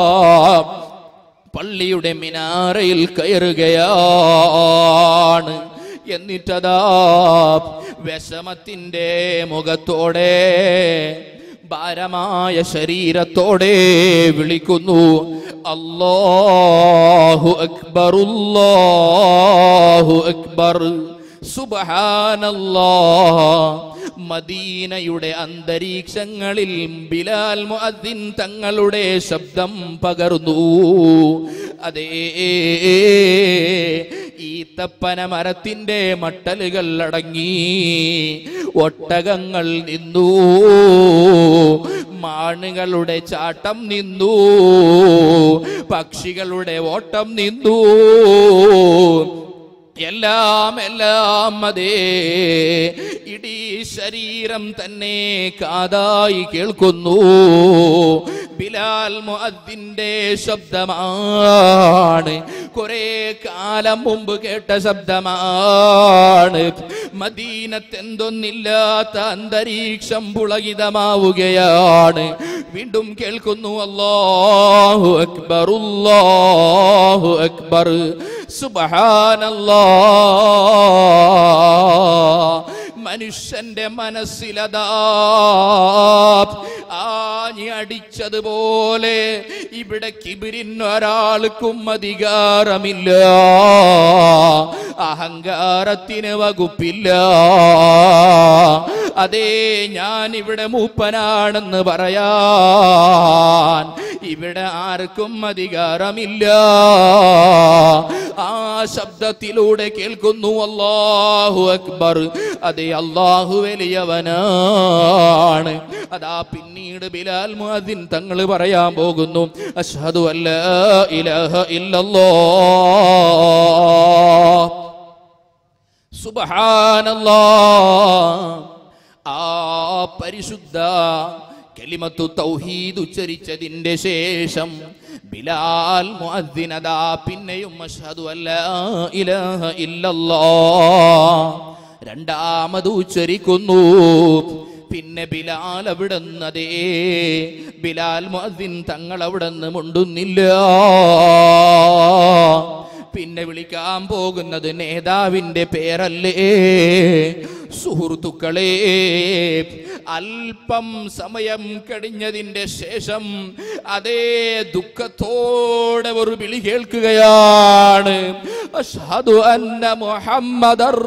പള്ളിയുടെ മിനാരയിൽ കയറുകയാണ് എന്നിട്ടതാ വിഷമത്തിൻ്റെ മുഖത്തോടെ ഭാരമായ ശരീരത്തോടെ വിളിക്കുന്നു അല്ലാഹു അക്ബർ അല്ലാഹു അക്ബർ സുബ്ഹാനല്ലാ മദീനയുടെ അന്തരീക്ഷങ്ങളിൽ ബിലാൽ മുഅദ്ദിൻ തങ്ങളുടെ ശബ്ദം പകർന്നു അതേ ഈത്തപ്പന മരത്തിന്റെ മട്ടലുകൾ അടങ്ങി ഒട്ടകങ്ങൾ നിന്നു മാണുകളുടെ ചാട്ടം നിന്നു പക്ഷികളുടെ ഓട്ടം നിന്നു എല്ലാം എല്ലാം അതേ ഇടീ ശരീരം തന്നെ കാതായി കേൾക്കുന്നു ബിലാൽ മുഅദ്ദിന്റെ ശബ്ദമാണ് കുറെ കാലം മുമ്പ് കേട്ട ശബ്ദമാണ് മദീനത്തെന്തൊന്നില്ലാത്ത അന്തരീക്ഷം പുളകിതമാവുകയാണ് വീണ്ടും കേൾക്കുന്നു അല്ലാഹു അക്ബർ അല്ലാഹു അക്ബർ സുബ്ഹാനല്ലാഹ് മനുഷ്യന്റെ മനസ്സിലതാ ആഞ്ഞി അടിച്ചതുപോലെ ഇവിടെ കിബിരിന് ഒരാൾക്കും അധികാരമില്ല അഹങ്കാരത്തിന് വകുപ്പില്ല അതേ ഞാൻ ഇവിടെ മൂപ്പനാണെന്ന് പറയാൻ ഇവിടെ ആർക്കും അധികാരമില്ല ആ ശബ്ദത്തിലൂടെ കേൾക്കുന്നു അല്ലാഹു അക്ബർ അതെ അല്ലാഹു വലിയവനാണ് അതാ പിന്നീട് ബിലാൽ മുഅദ്ദിൻ തങ്ങൾ പറയാൻ പോകുന്നു അഷ്ഹദു അല്ല ഇലാഹ ഇല്ലല്ലാഹ് സുബ്ഹാനല്ലാ ആ പരിശുദ്ധ കലിമത്തു തൗഹീദ് ഉച്ചരിച്ചതിന്റെ ശേഷം ബിലാൽ മുഅദ്ദിനദാ പിന്നെയും അഷ്ഹദു അല്ലാ ഇലാഹ ഇല്ലല്ലാ രണ്ടാമത് ഉച്ചരിക്കുന്നു പിന്നെ ബിലാൽ അവിടുന്ന് അതേ ബിലാൽ മുഅദ്ദിൻ തങ്ങൾ അവിടുന്ന് മുണ്ടുന്നില്ല പിന്നെ വിളിക്കാൻ പോകുന്നത് നേതാവിന്റെ പേരല്ലേ സുഹൃത്തുക്കളെ അല്പം സമയം കഴിഞ്ഞതിന്റെ ശേഷം അതേ ദുഃഖത്തോടെ ഒരു വിളി കേൾക്കുകയാണ് അഷ്ഹദു അന്ന മുഹമ്മദർ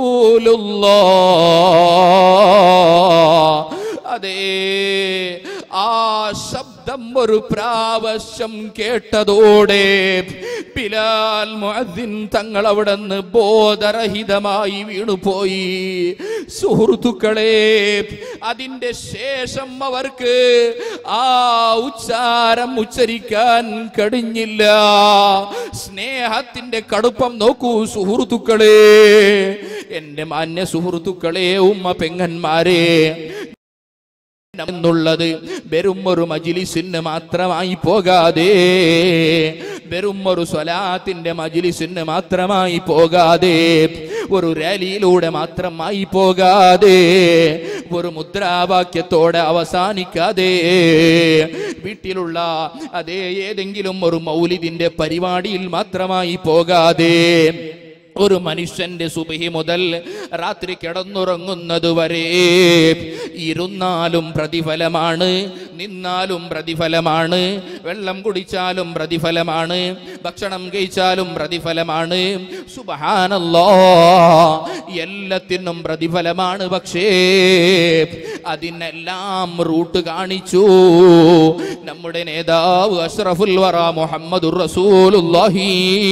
റസൂലുള്ളാഹ് അതേ ആ ശബ്ദം ഒരു പ്രാവശ്യം കേട്ടതോടെ ബിലാൽ മുഅദ്ദിൻ തങ്ങൾ അവിടെ നിന്ന് ബോധരഹിതമായി വീണുപോയി സുഹൃത്തുക്കളെ അതിന്റെ ശേഷം അവർക്ക് ആ ഉച്ചാരം ഉച്ചരിക്കാൻ കഴിഞ്ഞില്ല സ്നേഹത്തിന്റെ കടുപ്പം നോക്കൂ സുഹൃത്തുക്കളെ എന്റെ മാന്യ സുഹൃത്തുക്കളെ ഉമ്മ പെങ്ങന്മാരെ എന്നുള്ളത് വെറും ഒരു മജിലിസിന് മാത്രമായി പോകാതെ വെറും ഒരു സ്വലാത്തിന്റെ മജിലിസിന് മാത്രമായി പോകാതെ ഒരു റാലിയിലൂടെ മാത്രമായി പോകാതെ ഒരു മുദ്രാവാക്യത്തോടെ അവസാനിക്കാതെ വീട്ടിലുള്ള അതേ ഏതെങ്കിലും ഒരു മൗലിദിന്റെ പരിപാടിയിൽ മാത്രമായി പോകാതെ ഒരു മനുഷ്യന്റെ സുബഹി മുതൽ രാത്രി കിടന്നുറങ്ങുന്നത് വരെ ഇരുന്നാലും പ്രതിഫലമാണ് നിന്നാലും പ്രതിഫലമാണ് വെള്ളം കുടിച്ചാലും പ്രതിഫലമാണ് ഭക്ഷണം കഴിച്ചാലും പ്രതിഫലമാണ് സുബഹാനല്ലോ എല്ലാത്തിനും പ്രതിഫലമാണ് പക്ഷേ അതിനെല്ലാം റൂട്ട് കാണിച്ചു നമ്മുടെ നേതാവ് അഷ്റഫുൽ വറ മുഹമ്മദുർ റസൂലുള്ളാഹി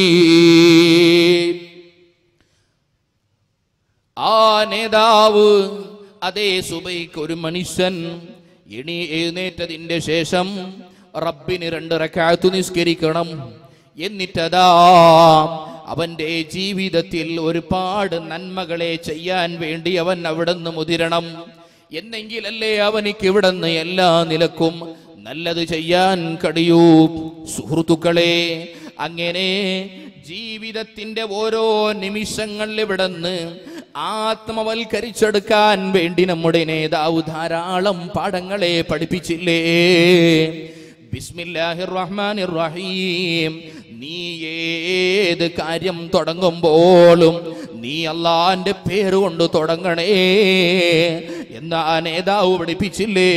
ആ നേതാവ് അതേ സുബൈക്ക് ഒരു മനുഷ്യൻ എണി എഴുന്നേറ്റതിന്റെ ശേഷം റബ്ബിന് രണ്ട് റക്കാത്തു നിസ്കരിക്കണം എന്നിട്ടതാ അവന്റെ ജീവിതത്തിൽ ഒരുപാട് നന്മകളെ ചെയ്യാൻ വേണ്ടി അവൻ അവിടെ നിന്ന് മുതിരണം എന്നെങ്കിലല്ലേ അവനിക്ക് ഇവിടെ നിന്ന് എല്ലാ നിലക്കും നല്ലത് ചെയ്യാൻ കഴിയൂ സുഹൃത്തുക്കളെ അങ്ങനെ ജീവിതത്തിന്റെ ഓരോ നിമിഷങ്ങൾ ഇവിടുന്ന് ആത്മവൽക്കരിച്ചെടുക്കാൻ വേണ്ടി നമ്മുടെ നേതാവ് ധാരാളം പാഠങ്ങളെ പഠിപ്പിച്ചില്ലേ ബിസ്മില്ലാഹിർ റഹ്മാനിർ റഹീം നീ ഏത് കാര്യം തുടങ്ങുമ്പോഴും നീ അള്ളാന്റെ പേര് കൊണ്ട് തുടങ്ങണേ എന്നാ നേതാവ് പഠിപ്പിച്ചില്ലേ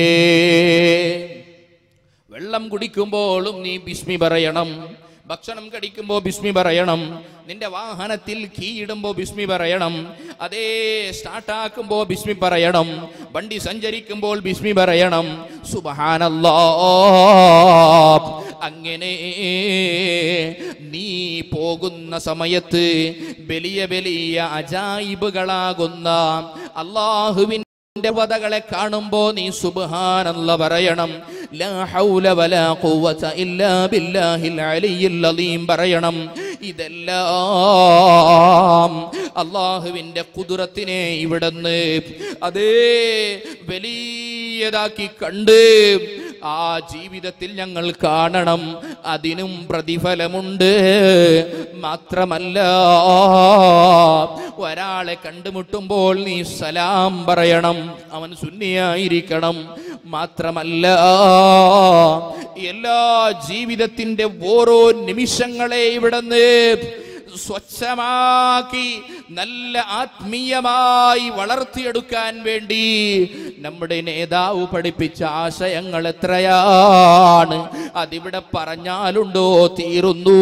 വെള്ളം കുടിക്കുമ്പോഴും നീ ബിസ്മി പറയണം ഭക്ഷണം കഴിക്കുമ്പോൾ ബിസ്മി പറയണം നിന്റെ വാഹനത്തിൽ കീ ഇടുമ്പോൾ ബിസ്മി പറയണം അതേ സ്റ്റാർട്ടാക്കുമ്പോൾ ബിസ്മി പറയണം വണ്ടി സഞ്ചരിക്കുമ്പോൾ ബിസ്മി പറയണം സുബഹാനല്ലാ അങ്ങനെ നീ പോകുന്ന സമയത്ത് വലിയ വലിയ അജായിബുകളാകുന്ന അള്ളാഹുവിൻ ന്റെ വധകളെ കാണുമ്പോ നീ സുബ്ഹാനല്ല പറയണം ലാ ഹൗല വലാ ഖുവത ഇല്ലാ ബില്ലാഹിൽ അലിയിൽ അലീം പറയണം ഇതെല്ലാം അള്ളാഹുവിന്റെ കുതിരത്തിനെ ഇവിടുന്ന് അതേ വലിയതാക്കി കണ്ട് ആ ജീവിതത്തിൽ ഞങ്ങൾ കാണണം അതിനും പ്രതിഫലമുണ്ട് മാത്രമല്ല ഒരാളെ കണ്ടുമുട്ടുമ്പോൾ നീ സലാം പറയണം അവൻ സുന്നിയായിരിക്കണം മാത്രമല്ല എല്ലാ ജീവിതത്തിന്റെ ഓരോ നിമിഷങ്ങളെ ഇവിടുന്ന് സ്വച്ഛമാക്കി നല്ല ആത്മീയമായി വളർത്തിയെടുക്കാൻ വേണ്ടി നമ്മുടെ നേതാവ് പഠിപ്പിച്ച ആശയങ്ങൾ എത്രയാണ് അതിവിടെ പറഞ്ഞാലുണ്ടോ തീരുന്നു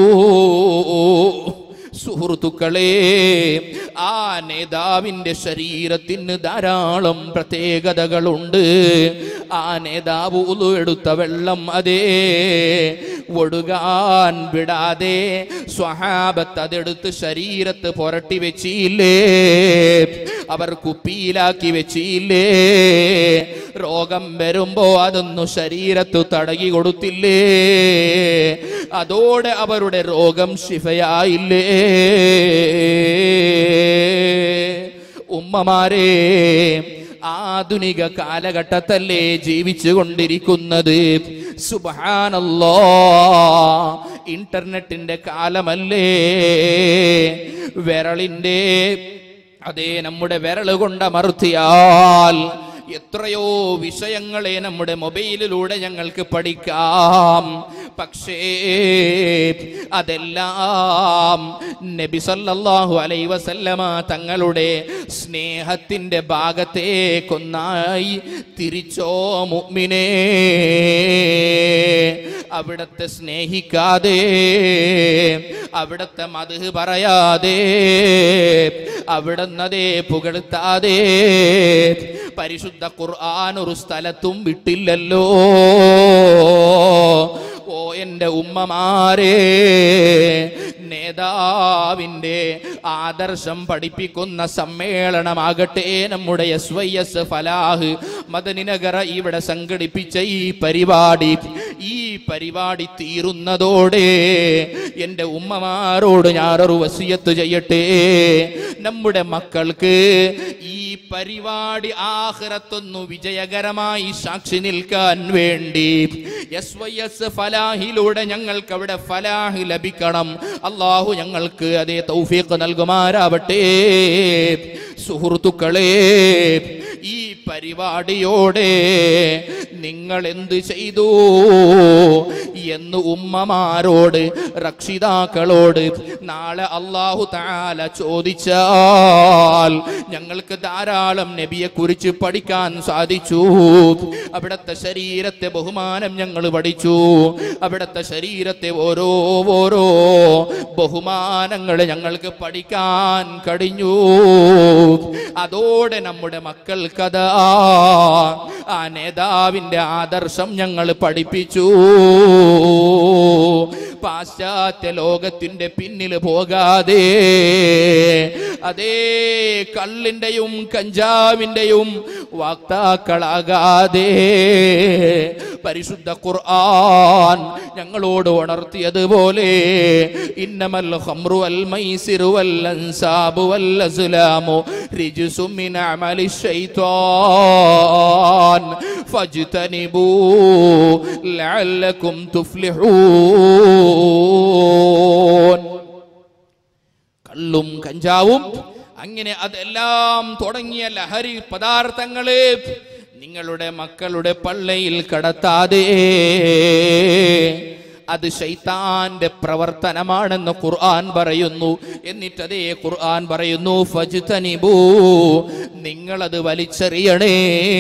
സുഹൃത്തുക്കളെ ആ നേതാവിന്റെ ശരീരത്തിന് ധാരാളം പ്രത്യേകതകളുണ്ട് ആ നേതാവ് ഉളു എടുത്ത വെള്ളം അതേ ഒടുകാൻ വിടാതെ സ്വഹാബത്ത് അതെടുത്ത് ശരീരത്ത് പുരട്ടി വെച്ചില്ലേ അവർ കുപ്പിയിലാക്കി വെച്ചില്ലേ രോഗം വരുമ്പോ അതൊന്നു ശരീരത്ത് തടകി കൊടുത്തില്ലേ അതോടെ അവരുടെ രോഗം ശിഫയായില്ലേ ഉമ്മമാരെ ആധുനിക കാലഘട്ടത്തല്ലേ ജീവിച്ചു കൊണ്ടിരിക്കുന്നത് സുബാനല്ലോ ഇന്റർനെറ്റിന്റെ കാലമല്ലേ വിരളിന്റെ അതേ നമ്മുടെ വിരൽ കൊണ്ടമർത്തിയാൽ എത്രയോ വിഷയങ്ങളെ നമ്മുടെ മൊബൈലിലൂടെ ഞങ്ങൾക്ക് പഠിക്കാം പക്ഷേ അതെല്ലാം നബി സല്ലല്ലാഹു അലൈ വസല്ലമ തങ്ങളുടെ സ്നേഹത്തിന്റെ ഭാഗത്തേക്കൊന്നായി തിരിച്ചോ മുഅ്മിനേ അവിടത്തെ സ്നേഹിക്കാതെ അവിടത്തെ മധു പറയാതെ അവിടുന്നതേ പുകഴ്ത്താതെ പരിശുദ്ധ ഖുർആൻ ഒരു സ്ഥലത്തും വിട്ടില്ലല്ലോ ഓ എൻ്റെ ഉമ്മമാരെ നേതാവിൻ്റെ ആദർശം പഠിപ്പിക്കുന്ന സമ്മേളനമാകട്ടെ നമ്മുടെ എസ് വൈ എസ് ഫലാഹ് മദനിനഗര ഇവിടെ സംഘടിപ്പിച്ച ഈ പരിപാടി ഈ പരിപാടി തീരുന്നതോടെ എൻ്റെ ഉമ്മമാരോട് ഞാനൊരു വസിയത്ത് ചെയ്യട്ടെ നമ്മുടെ മക്കൾക്ക് ഈ പരിപാടി ആഹ്റത്തൊന്നു വിജയകരമായി സാക്ഷി നിൽക്കാൻ വേണ്ടി എസ് വൈ എസ് ഫലാഹിലൂടെ ഞങ്ങൾക്ക് അവിടെ ഫലാഹ് ലഭിക്കണം അള്ളാഹു ഞങ്ങൾക്ക് അതേ തൗഫീഖ് നൽകുമാരാവട്ടെ സുഹൃത്തുക്കളെ ഈ പരിപാടിയോടെ നിങ്ങൾ എന്ത് ചെയ്തു എന്ന് ഉമ്മമാരോട് രക്ഷിതാക്കളോട് നാളെ അള്ളാഹു താല ചോദിച്ചാൽ ഞങ്ങൾക്ക് ധാരാളം നബിയെ കുറിച്ച് പഠിക്കാൻ സാധിച്ചു അവിടുത്തെ ശരീരത്തെ ബഹുമാനം ഞങ്ങൾ പഠിച്ചു അവിടുത്തെ ശരീരത്തെ ഓരോ ഓരോ ബഹുമാനങ്ങൾ ഞങ്ങൾക്ക് പഠിക്കാൻ കഴിഞ്ഞു അതോടെ നമ്മുടെ മക്കൾക്കതാ ആ നേതാവിന്റെ ആദർശം ഞങ്ങൾ പഠിപ്പിച്ചു പാശ്ചാത്യ ലോകത്തിന്റെ പിന്നിൽ പോകാതെ അതേ കള്ളിന്റെയും കഞ്ചാവിന്റെയും വാക്താക്കളാകാതെ പരിശുദ്ധ ഖുർആൻ ഞങ്ങളോട് ഉണർത്തിയതുപോലെ ഇന്നമൽ ഖംറു വൽ മൈസിറു വൽ അൻസാബു വൽ അസ്ലാമു റിജ്സും മിൻ അമലി ശൈത്വാൻ ഫജ്തനിബൂ ലഅല്ലക്കും തുഫ്ലിഹൂൻ കള്ളും കഞ്ചാവും അങ്ങനെ അതെല്ലാം തുടങ്ങിയ ലഹരി പദാർത്ഥങ്ങള് നിങ്ങളുടെ മക്കളുടെ പള്ളയിൽ കടത്താതെ അത് ശൈത്താന്റെ പ്രവർത്തനമാണെന്ന് ഖുർആൻ പറയുന്നു എന്നിട്ട് അതേ ഖുർആൻ പറയുന്നു ഫജ്തനിബൂ നിങ്ങളത് വലിച്ചെറിയണേ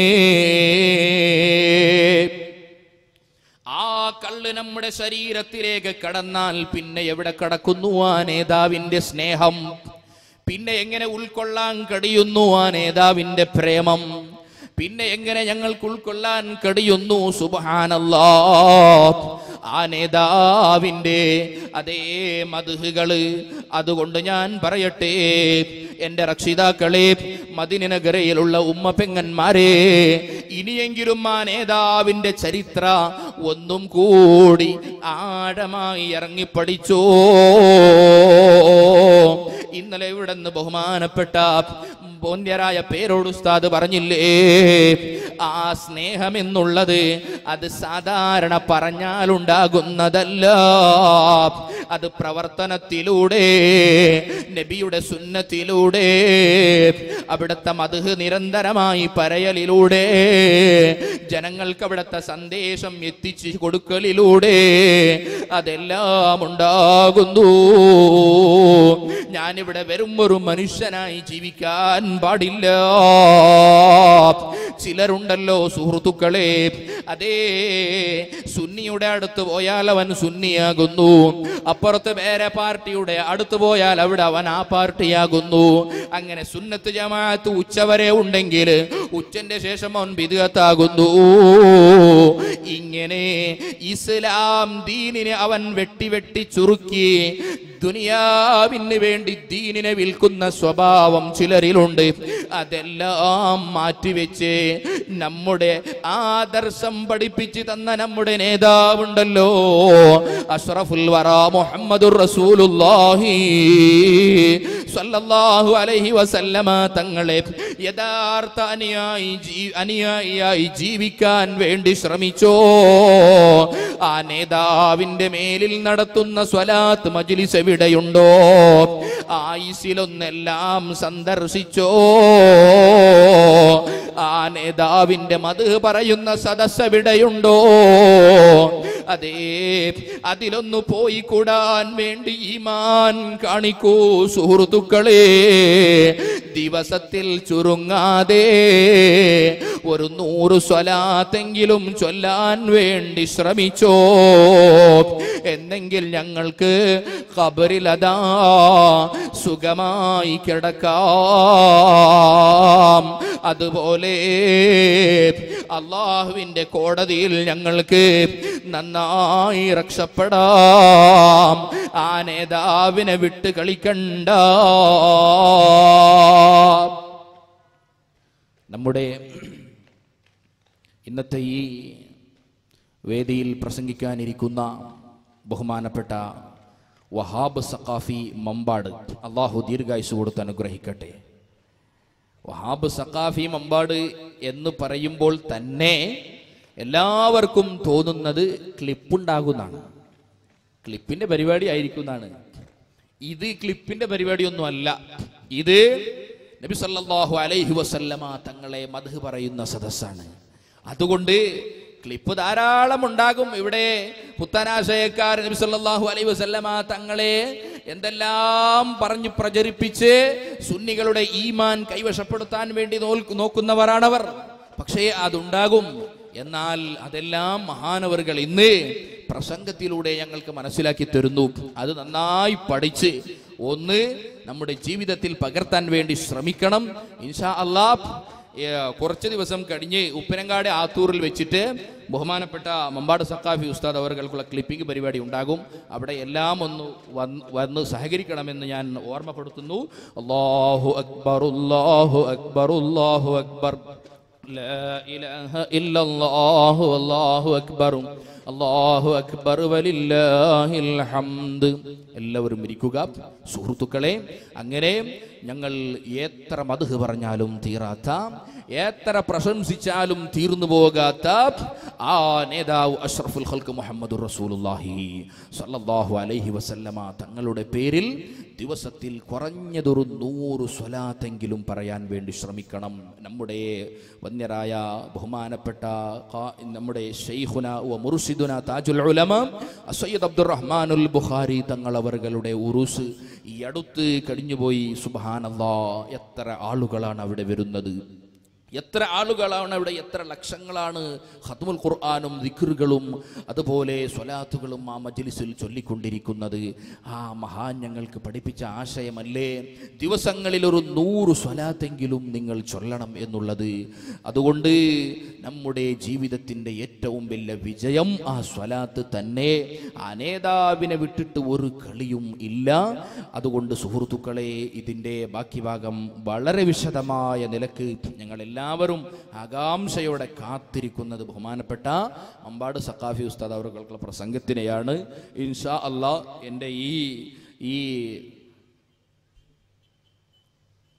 ആ കള്ള് നമ്മുടെ ശരീരത്തിലേക്ക് കടന്നാൽ പിന്നെ എവിടെ കടക്കുന്നു ആ നേതാവിന്റെ സ്നേഹം പിന്നെ എങ്ങനെ ഉൾക്കൊള്ളാൻ കഴിയുന്നു ആ നേതാവിന്റെ പ്രേമം പിന്നെ എങ്ങനെ ഞങ്ങൾക്ക് ഉൾക്കൊള്ളാൻ കഴിയുന്നു സുബാനല്ലാ ആ നേതാവിൻ്റെ അതേ മധുഹുകള് അതുകൊണ്ട് ഞാൻ പറയട്ടെ എൻ്റെ രക്ഷിതാക്കളെ മദിനഗരയിലുള്ള ഉമ്മ പെങ്ങന്മാരെ ഇനിയെങ്കിലും ആ നേതാവിൻ്റെ ചരിത്ര ഒന്നും കൂടി ആഴമായി ഇറങ്ങിപ്പടിച്ചോ ഇന്നലെ ഇവിടെ നിന്ന് ബഹുമാനപ്പെട്ട ബോന്യരായ പേരോട് ഉസ്താദ് പറഞ്ഞില്ലേ ആ സ്നേഹം എന്നുള്ളത് അത് സാധാരണ പറഞ്ഞാലുണ്ടാകുന്നതല്ല അത് പ്രവർത്തനത്തിലൂടെ നബിയുടെ സുന്നത്തിലൂടെ അവിടുത്തെ മധു നിരന്തരമായി പറയലിലൂടെ ജനങ്ങൾക്ക് അവിടുത്തെ സന്ദേശം എത്തിച്ചു കൊടുക്കലിലൂടെ അതെല്ലാം ഉണ്ടാകുന്നു ഞാനിവിടെ വെറും ഒരു മനുഷ്യനായി ജീവിക്കാൻ പാടില്ല ചിലരുണ്ടല്ലോ സുഹൃത്തുക്കളെ അതേ സുന്നിയുടെ അടുത്ത് പോയാൽ അവൻ സുന്നിയാകുന്നു അപ്പുറത്ത് വേറെ പാർട്ടിയുടെ അടുത്ത് പോയാൽ അവിടെ അവൻ ആ പാർട്ടിയാകുന്നു അങ്ങനെ സുന്നത്ത് ജമാഅത്ത് ഉച്ചവരെ ഉണ്ടെങ്കിൽ ഉച്ചന്റെ ശേഷം അവൻ ബിദുഗത്താകുന്നു ഇങ്ങനെ ഇസ്ലാം ദീനിനെ അവൻ വെട്ടി വെട്ടി ചുരുക്കി ദുനിയാവിന് വേണ്ടി ദീനിനെ വിൽക്കുന്ന സ്വഭാവം ചിലരിലുണ്ട് അതെല്ലാം മാറ്റിവെച്ച് നമ്മുടെ ആദർശം പഠിപ്പിച്ച് തന്ന നമ്മുടെ നേതാവുണ്ടല്ലോ അഷ്റഫുൽ വറ മുഹമ്മദുർ റസൂലുള്ളാഹി സ്വല്ലല്ലാഹു അലൈഹി വസല്ലമ തങ്ങളെ യഥാർത്ഥ അനുയായി ജീ- അനുയായിയായി ജീവിക്കാൻ വേണ്ടി ശ്രമിച്ചോ ആ നേതാവിന്റെ മേലിൽ നടത്തുന്ന സ്വലാത്ത് മജ്ലിസ് എവിടെയുണ്ടോ ആയുസിലൊന്നെല്ലാം സന്ദർശിച്ചോ ആ നേതാവിന്റെ മത് പറയുന്ന സദസ് എവിടെയുണ്ടോ അതേ അതിലൊന്നു പോയി കൂടാൻ വേണ്ടി ഈമാൻ കാണിക്കൂ സുഹൃത്തുക്കളെ ദിവസത്തിൽ ചുരുങ്ങാതെ ഒരു നൂറ് സ്വലാത്തെങ്കിലും ചൊല്ലാൻ വേണ്ടി ശ്രമിച്ചോ എന്നെങ്കിൽ ഞങ്ങൾക്ക് ഖബറിലതാ സുഖമായി കിടക്കാം അതുപോലെ അള്ളാഹുവിൻ്റെ കോടതിയിൽ ഞങ്ങൾക്ക് നന്നായി രക്ഷപ്പെടാം ആ നേതാവിനെ വിട്ട് കളിക്കണ്ട നമ്മുടെ ഇന്നത്തെ ഈ വേദിയിൽ പ്രസംഗിക്കാനിരിക്കുന്ന ബഹുമാനപ്പെട്ട വഹാബ് സഖാഫി മമ്പാട് അള്ളാഹു ദീർഘായുസ് കൊടുത്ത് അനുഗ്രഹിക്കട്ടെ വഹാബ് സഖാഫി മമ്പാട് എന്ന് പറയുമ്പോൾ തന്നെ എല്ലാവർക്കും തോന്നുന്നത് ക്ലിപ്പുണ്ടാകുന്നതാണ് ക്ലിപ്പിന്റെ പരിപാടി ആയിരിക്കുന്നതാണ് ഇത് ക്ലിപ്പിന്റെ പരിപാടിയൊന്നും അല്ല ഇത് നബി സല്ലല്ലാഹു അലൈഹി വസല്ലമ തങ്ങളെ മധു പറയുന്ന സദസ്സാണ് അതുകൊണ്ട് ക്ലിപ്പ് ധാരാളം ഉണ്ടാകും ഇവിടെ പുത്തനാശയക്കാർ നബി സല്ലല്ലാഹു അലൈഹി വസല്ലമ തങ്ങളെ എന്തെല്ലാം പറഞ്ഞു പ്രചരിപ്പിച്ച് സുന്നികളുടെ ഈമാൻ കൈവശപ്പെടുത്താൻ വേണ്ടി നോൽ- നോക്കുന്നവരാണവർ പക്ഷേ അതുണ്ടാകും എന്നാൽ അതെല്ലാം മഹാനവറുകൾ ഇന്ന് പ്രസംഗത്തിലൂടെ ഞങ്ങൾക്ക് മനസ്സിലാക്കി തരുന്നു അത് നന്നായി പഠിച്ച് ഒന്ന് നമ്മുടെ ജീവിതത്തിൽ പകർത്താൻ വേണ്ടി ശ്രമിക്കണം ഇൻഷാ അള്ളാഹ് ഏ, കുറച്ച് ദിവസം കഴിഞ്ഞ് ഉപ്പനങ്കാട് ആത്തൂറിൽ വെച്ചിട്ട് ബഹുമാനപ്പെട്ട മമ്പാട് സക്കാഫി ഉസ്താദ് അവർക്കുള്ള ക്ലിപ്പിംഗ് പരിപാടി ഉണ്ടാകും അവിടെ എല്ലാം ഒന്ന് വന്ന് വന്ന് സഹകരിക്കണമെന്ന് ഞാൻ ഓർമ്മപ്പെടുത്തുന്നു അള്ളാഹു അക്ബർ അല്ലാഹു അക്ബർ അല്ലാഹു അക്ബർ لا إله إلا الله والله أكبر الله أكبر ولله الحمد എല്ലാവരും ഇരിക്കുക സുഹൃത്തുക്കളെ അങ്ങനെ ഞങ്ങൾ എത്ര മധു പറഞ്ഞാലും തീരാത്ത എത്ര പ്രശംസിച്ചാലും തീർന്നു പോകാത്ത ആ നേതാവ് അഷ്റഫുൽ ഖൽക്ക് മുഹമ്മദ് റസൂലുള്ളാഹി സല്ലല്ലാഹു അലൈഹി വസല്ലമ തങ്ങളുടെ പേരിൽ ദിവസത്തിൽ കുറഞ്ഞതൊരു നൂറ് സ്വലാത്തെങ്കിലും പറയാൻ വേണ്ടി ശ്രമിക്കണം നമ്മുടെ വന്യരായ ബഹുമാനപ്പെട്ട ഖാ- നമ്മുടെ ഷെയ്ഖുന വ മുർഷിദുന താജുൽ ഉലമ സയ്യിദ് അബ്ദുറഹ്മാനുൽ ബുഖാരി തങ്ങളവറുകളുടെ ഉറുസ് ഈ അടുത്ത് കഴിഞ്ഞുപോയി സുബാനല്ലാ എത്ര ആളുകളാണ് അവിടെ വരുന്നത് എത്ര ആളുകളാണ് അവിടെ എത്ര ലക്ഷങ്ങളാണ് ഹത്മുൽ ഖുർആാനും ദിക്റുകളും അതുപോലെ സ്വലാത്തുകളും ആ മജ്ലിസിൽ ചൊല്ലിക്കൊണ്ടിരിക്കുന്നത് ആ മഹാൻ ഞങ്ങൾക്ക് പഠിപ്പിച്ച ആശയമല്ലേ ദിവസങ്ങളിൽ ഒരു നൂറ് സ്വലാത്തെങ്കിലും നിങ്ങൾ ചൊല്ലണം എന്നുള്ളത് അതുകൊണ്ട് നമ്മുടെ ജീവിതത്തിൻ്റെ ഏറ്റവും വലിയ വിജയം ആ സ്വലാത്ത് തന്നെ ആ നേതാവിനെ വിട്ടിട്ട് ഒരു കളിയും ഇല്ല അതുകൊണ്ട് സുഹൃത്തുക്കളെ ഇതിൻ്റെ ബാക്കി ഭാഗം വളരെ വിശദമായ നിലക്ക് ഞങ്ങൾ എല്ലാവരും ആകാംക്ഷയോടെ കാത്തിരിക്കുന്നത് ബഹുമാനപ്പെട്ട അമ്പാട് സക്കാഫി ഉസ്താദ് അവർക്കുള്ള പ്രസംഗത്തിനെയാണ് ഇൻഷാ അള്ളാ എൻ്റെ ഈ ഈ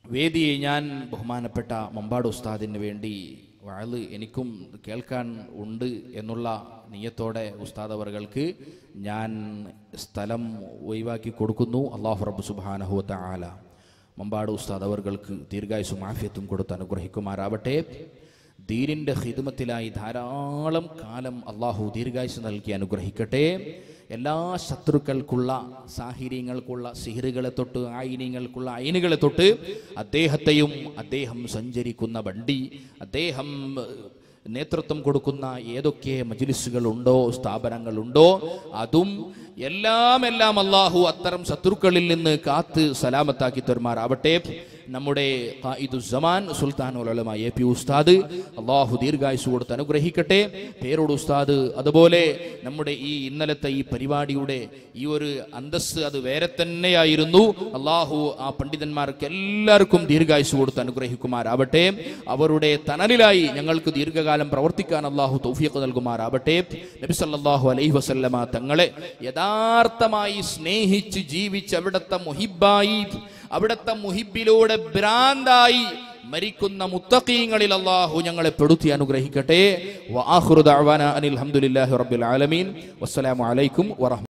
വേദിയെ ഞാൻ ബഹുമാനപ്പെട്ട മമ്പാട് ഉസ്താദിന് വേണ്ടി വാള് എനിക്കും കേൾക്കാൻ ഉണ്ട് എന്നുള്ള നിയത്തോടെ ഉസ്താദ് അവർക്ക് ഞാൻ സ്ഥലം ഒഴിവാക്കി കൊടുക്കുന്നു അള്ളാഹു റബ്ബ് സുബാനഹുവത്ത ആല മമ്പാട് ഉസ്താദ് അവർക്ക് ദീർഘായുസും ആഫ്യത്തും കൊടുത്ത് അനുഗ്രഹിക്കുമാറാവട്ടെ ദീനിൻ്റെ ഹിദമത്തിലായി ധാരാളം കാലം അള്ളാഹു ദീർഘായുസ് നൽകി അനുഗ്രഹിക്കട്ടെ എല്ലാ ശത്രുക്കൾക്കുള്ള സാഹിര്യങ്ങൾക്കുള്ള സിഹിറുകളെ തൊട്ട് ആയിനിങ്ങൾക്കുള്ള അയിനുകളെ തൊട്ട് അദ്ദേഹത്തെയും അദ്ദേഹം സഞ്ചരിക്കുന്ന വണ്ടി അദ്ദേഹം ഏഹ്, നേതൃത്വം കൊടുക്കുന്ന ഏതൊക്കെ മജ്ലിസുകളുണ്ടോ സ്ഥാപനങ്ങളുണ്ടോ അതും എല്ലാം എല്ലാം അള്ളാഹു അത്തരം ശത്രുക്കളിൽ നിന്ന് കാത്ത് സലാമത്താക്കി തരുമാറാവട്ടെ നമ്മുടെ ഖായിദുസ്സമാൻ സുൽത്താൻ ഉലമ എ പി ഉസ്താദ് അള്ളാഹു ദീർഘായുസ് കൊടുത്ത് അനുഗ്രഹിക്കട്ടെ പേരോട് ഉസ്താദ് അതുപോലെ നമ്മുടെ ഈ ഇന്നലത്തെ ഈ പരിപാടിയുടെ ഈ ഒരു അന്തസ് അത് വേറെ തന്നെയായിരുന്നു അള്ളാഹു ആ പണ്ഡിതന്മാർക്ക് എല്ലാവർക്കും ദീർഘായുസ് കൊടുത്ത് അനുഗ്രഹിക്കുമാറാവട്ടെ അവരുടെ തണലിലായി ഞങ്ങൾക്ക് ദീർഘകാലം പ്രവർത്തിക്കാൻ അള്ളാഹു തൗഫീഖ് നൽകുമാറാവട്ടെ നബി സല്ലല്ലാഹു അലൈഹി വസല്ലമ തങ്ങളെ യഥാർത്ഥമായി സ്നേഹിച്ച് ജീവിച്ച് അവിടുത്തെ മുഹിബായി അവിടുത്തെ മുഹിബിലൂടെ ഭ്രാന്തായി മരിക്കുന്ന മുത്തഖീങ്ങളിൽ അള്ളാഹു ഞങ്ങളെ പെടുത്തി അനുഗ്രഹിക്കട്ടെ വആഖിറു ദഅവാന അനിൽ ഹംദുലില്ലാഹി റബ്ബിൽ ആലമീൻ വസ്സലാമു അലൈക്കും വറഹ്മ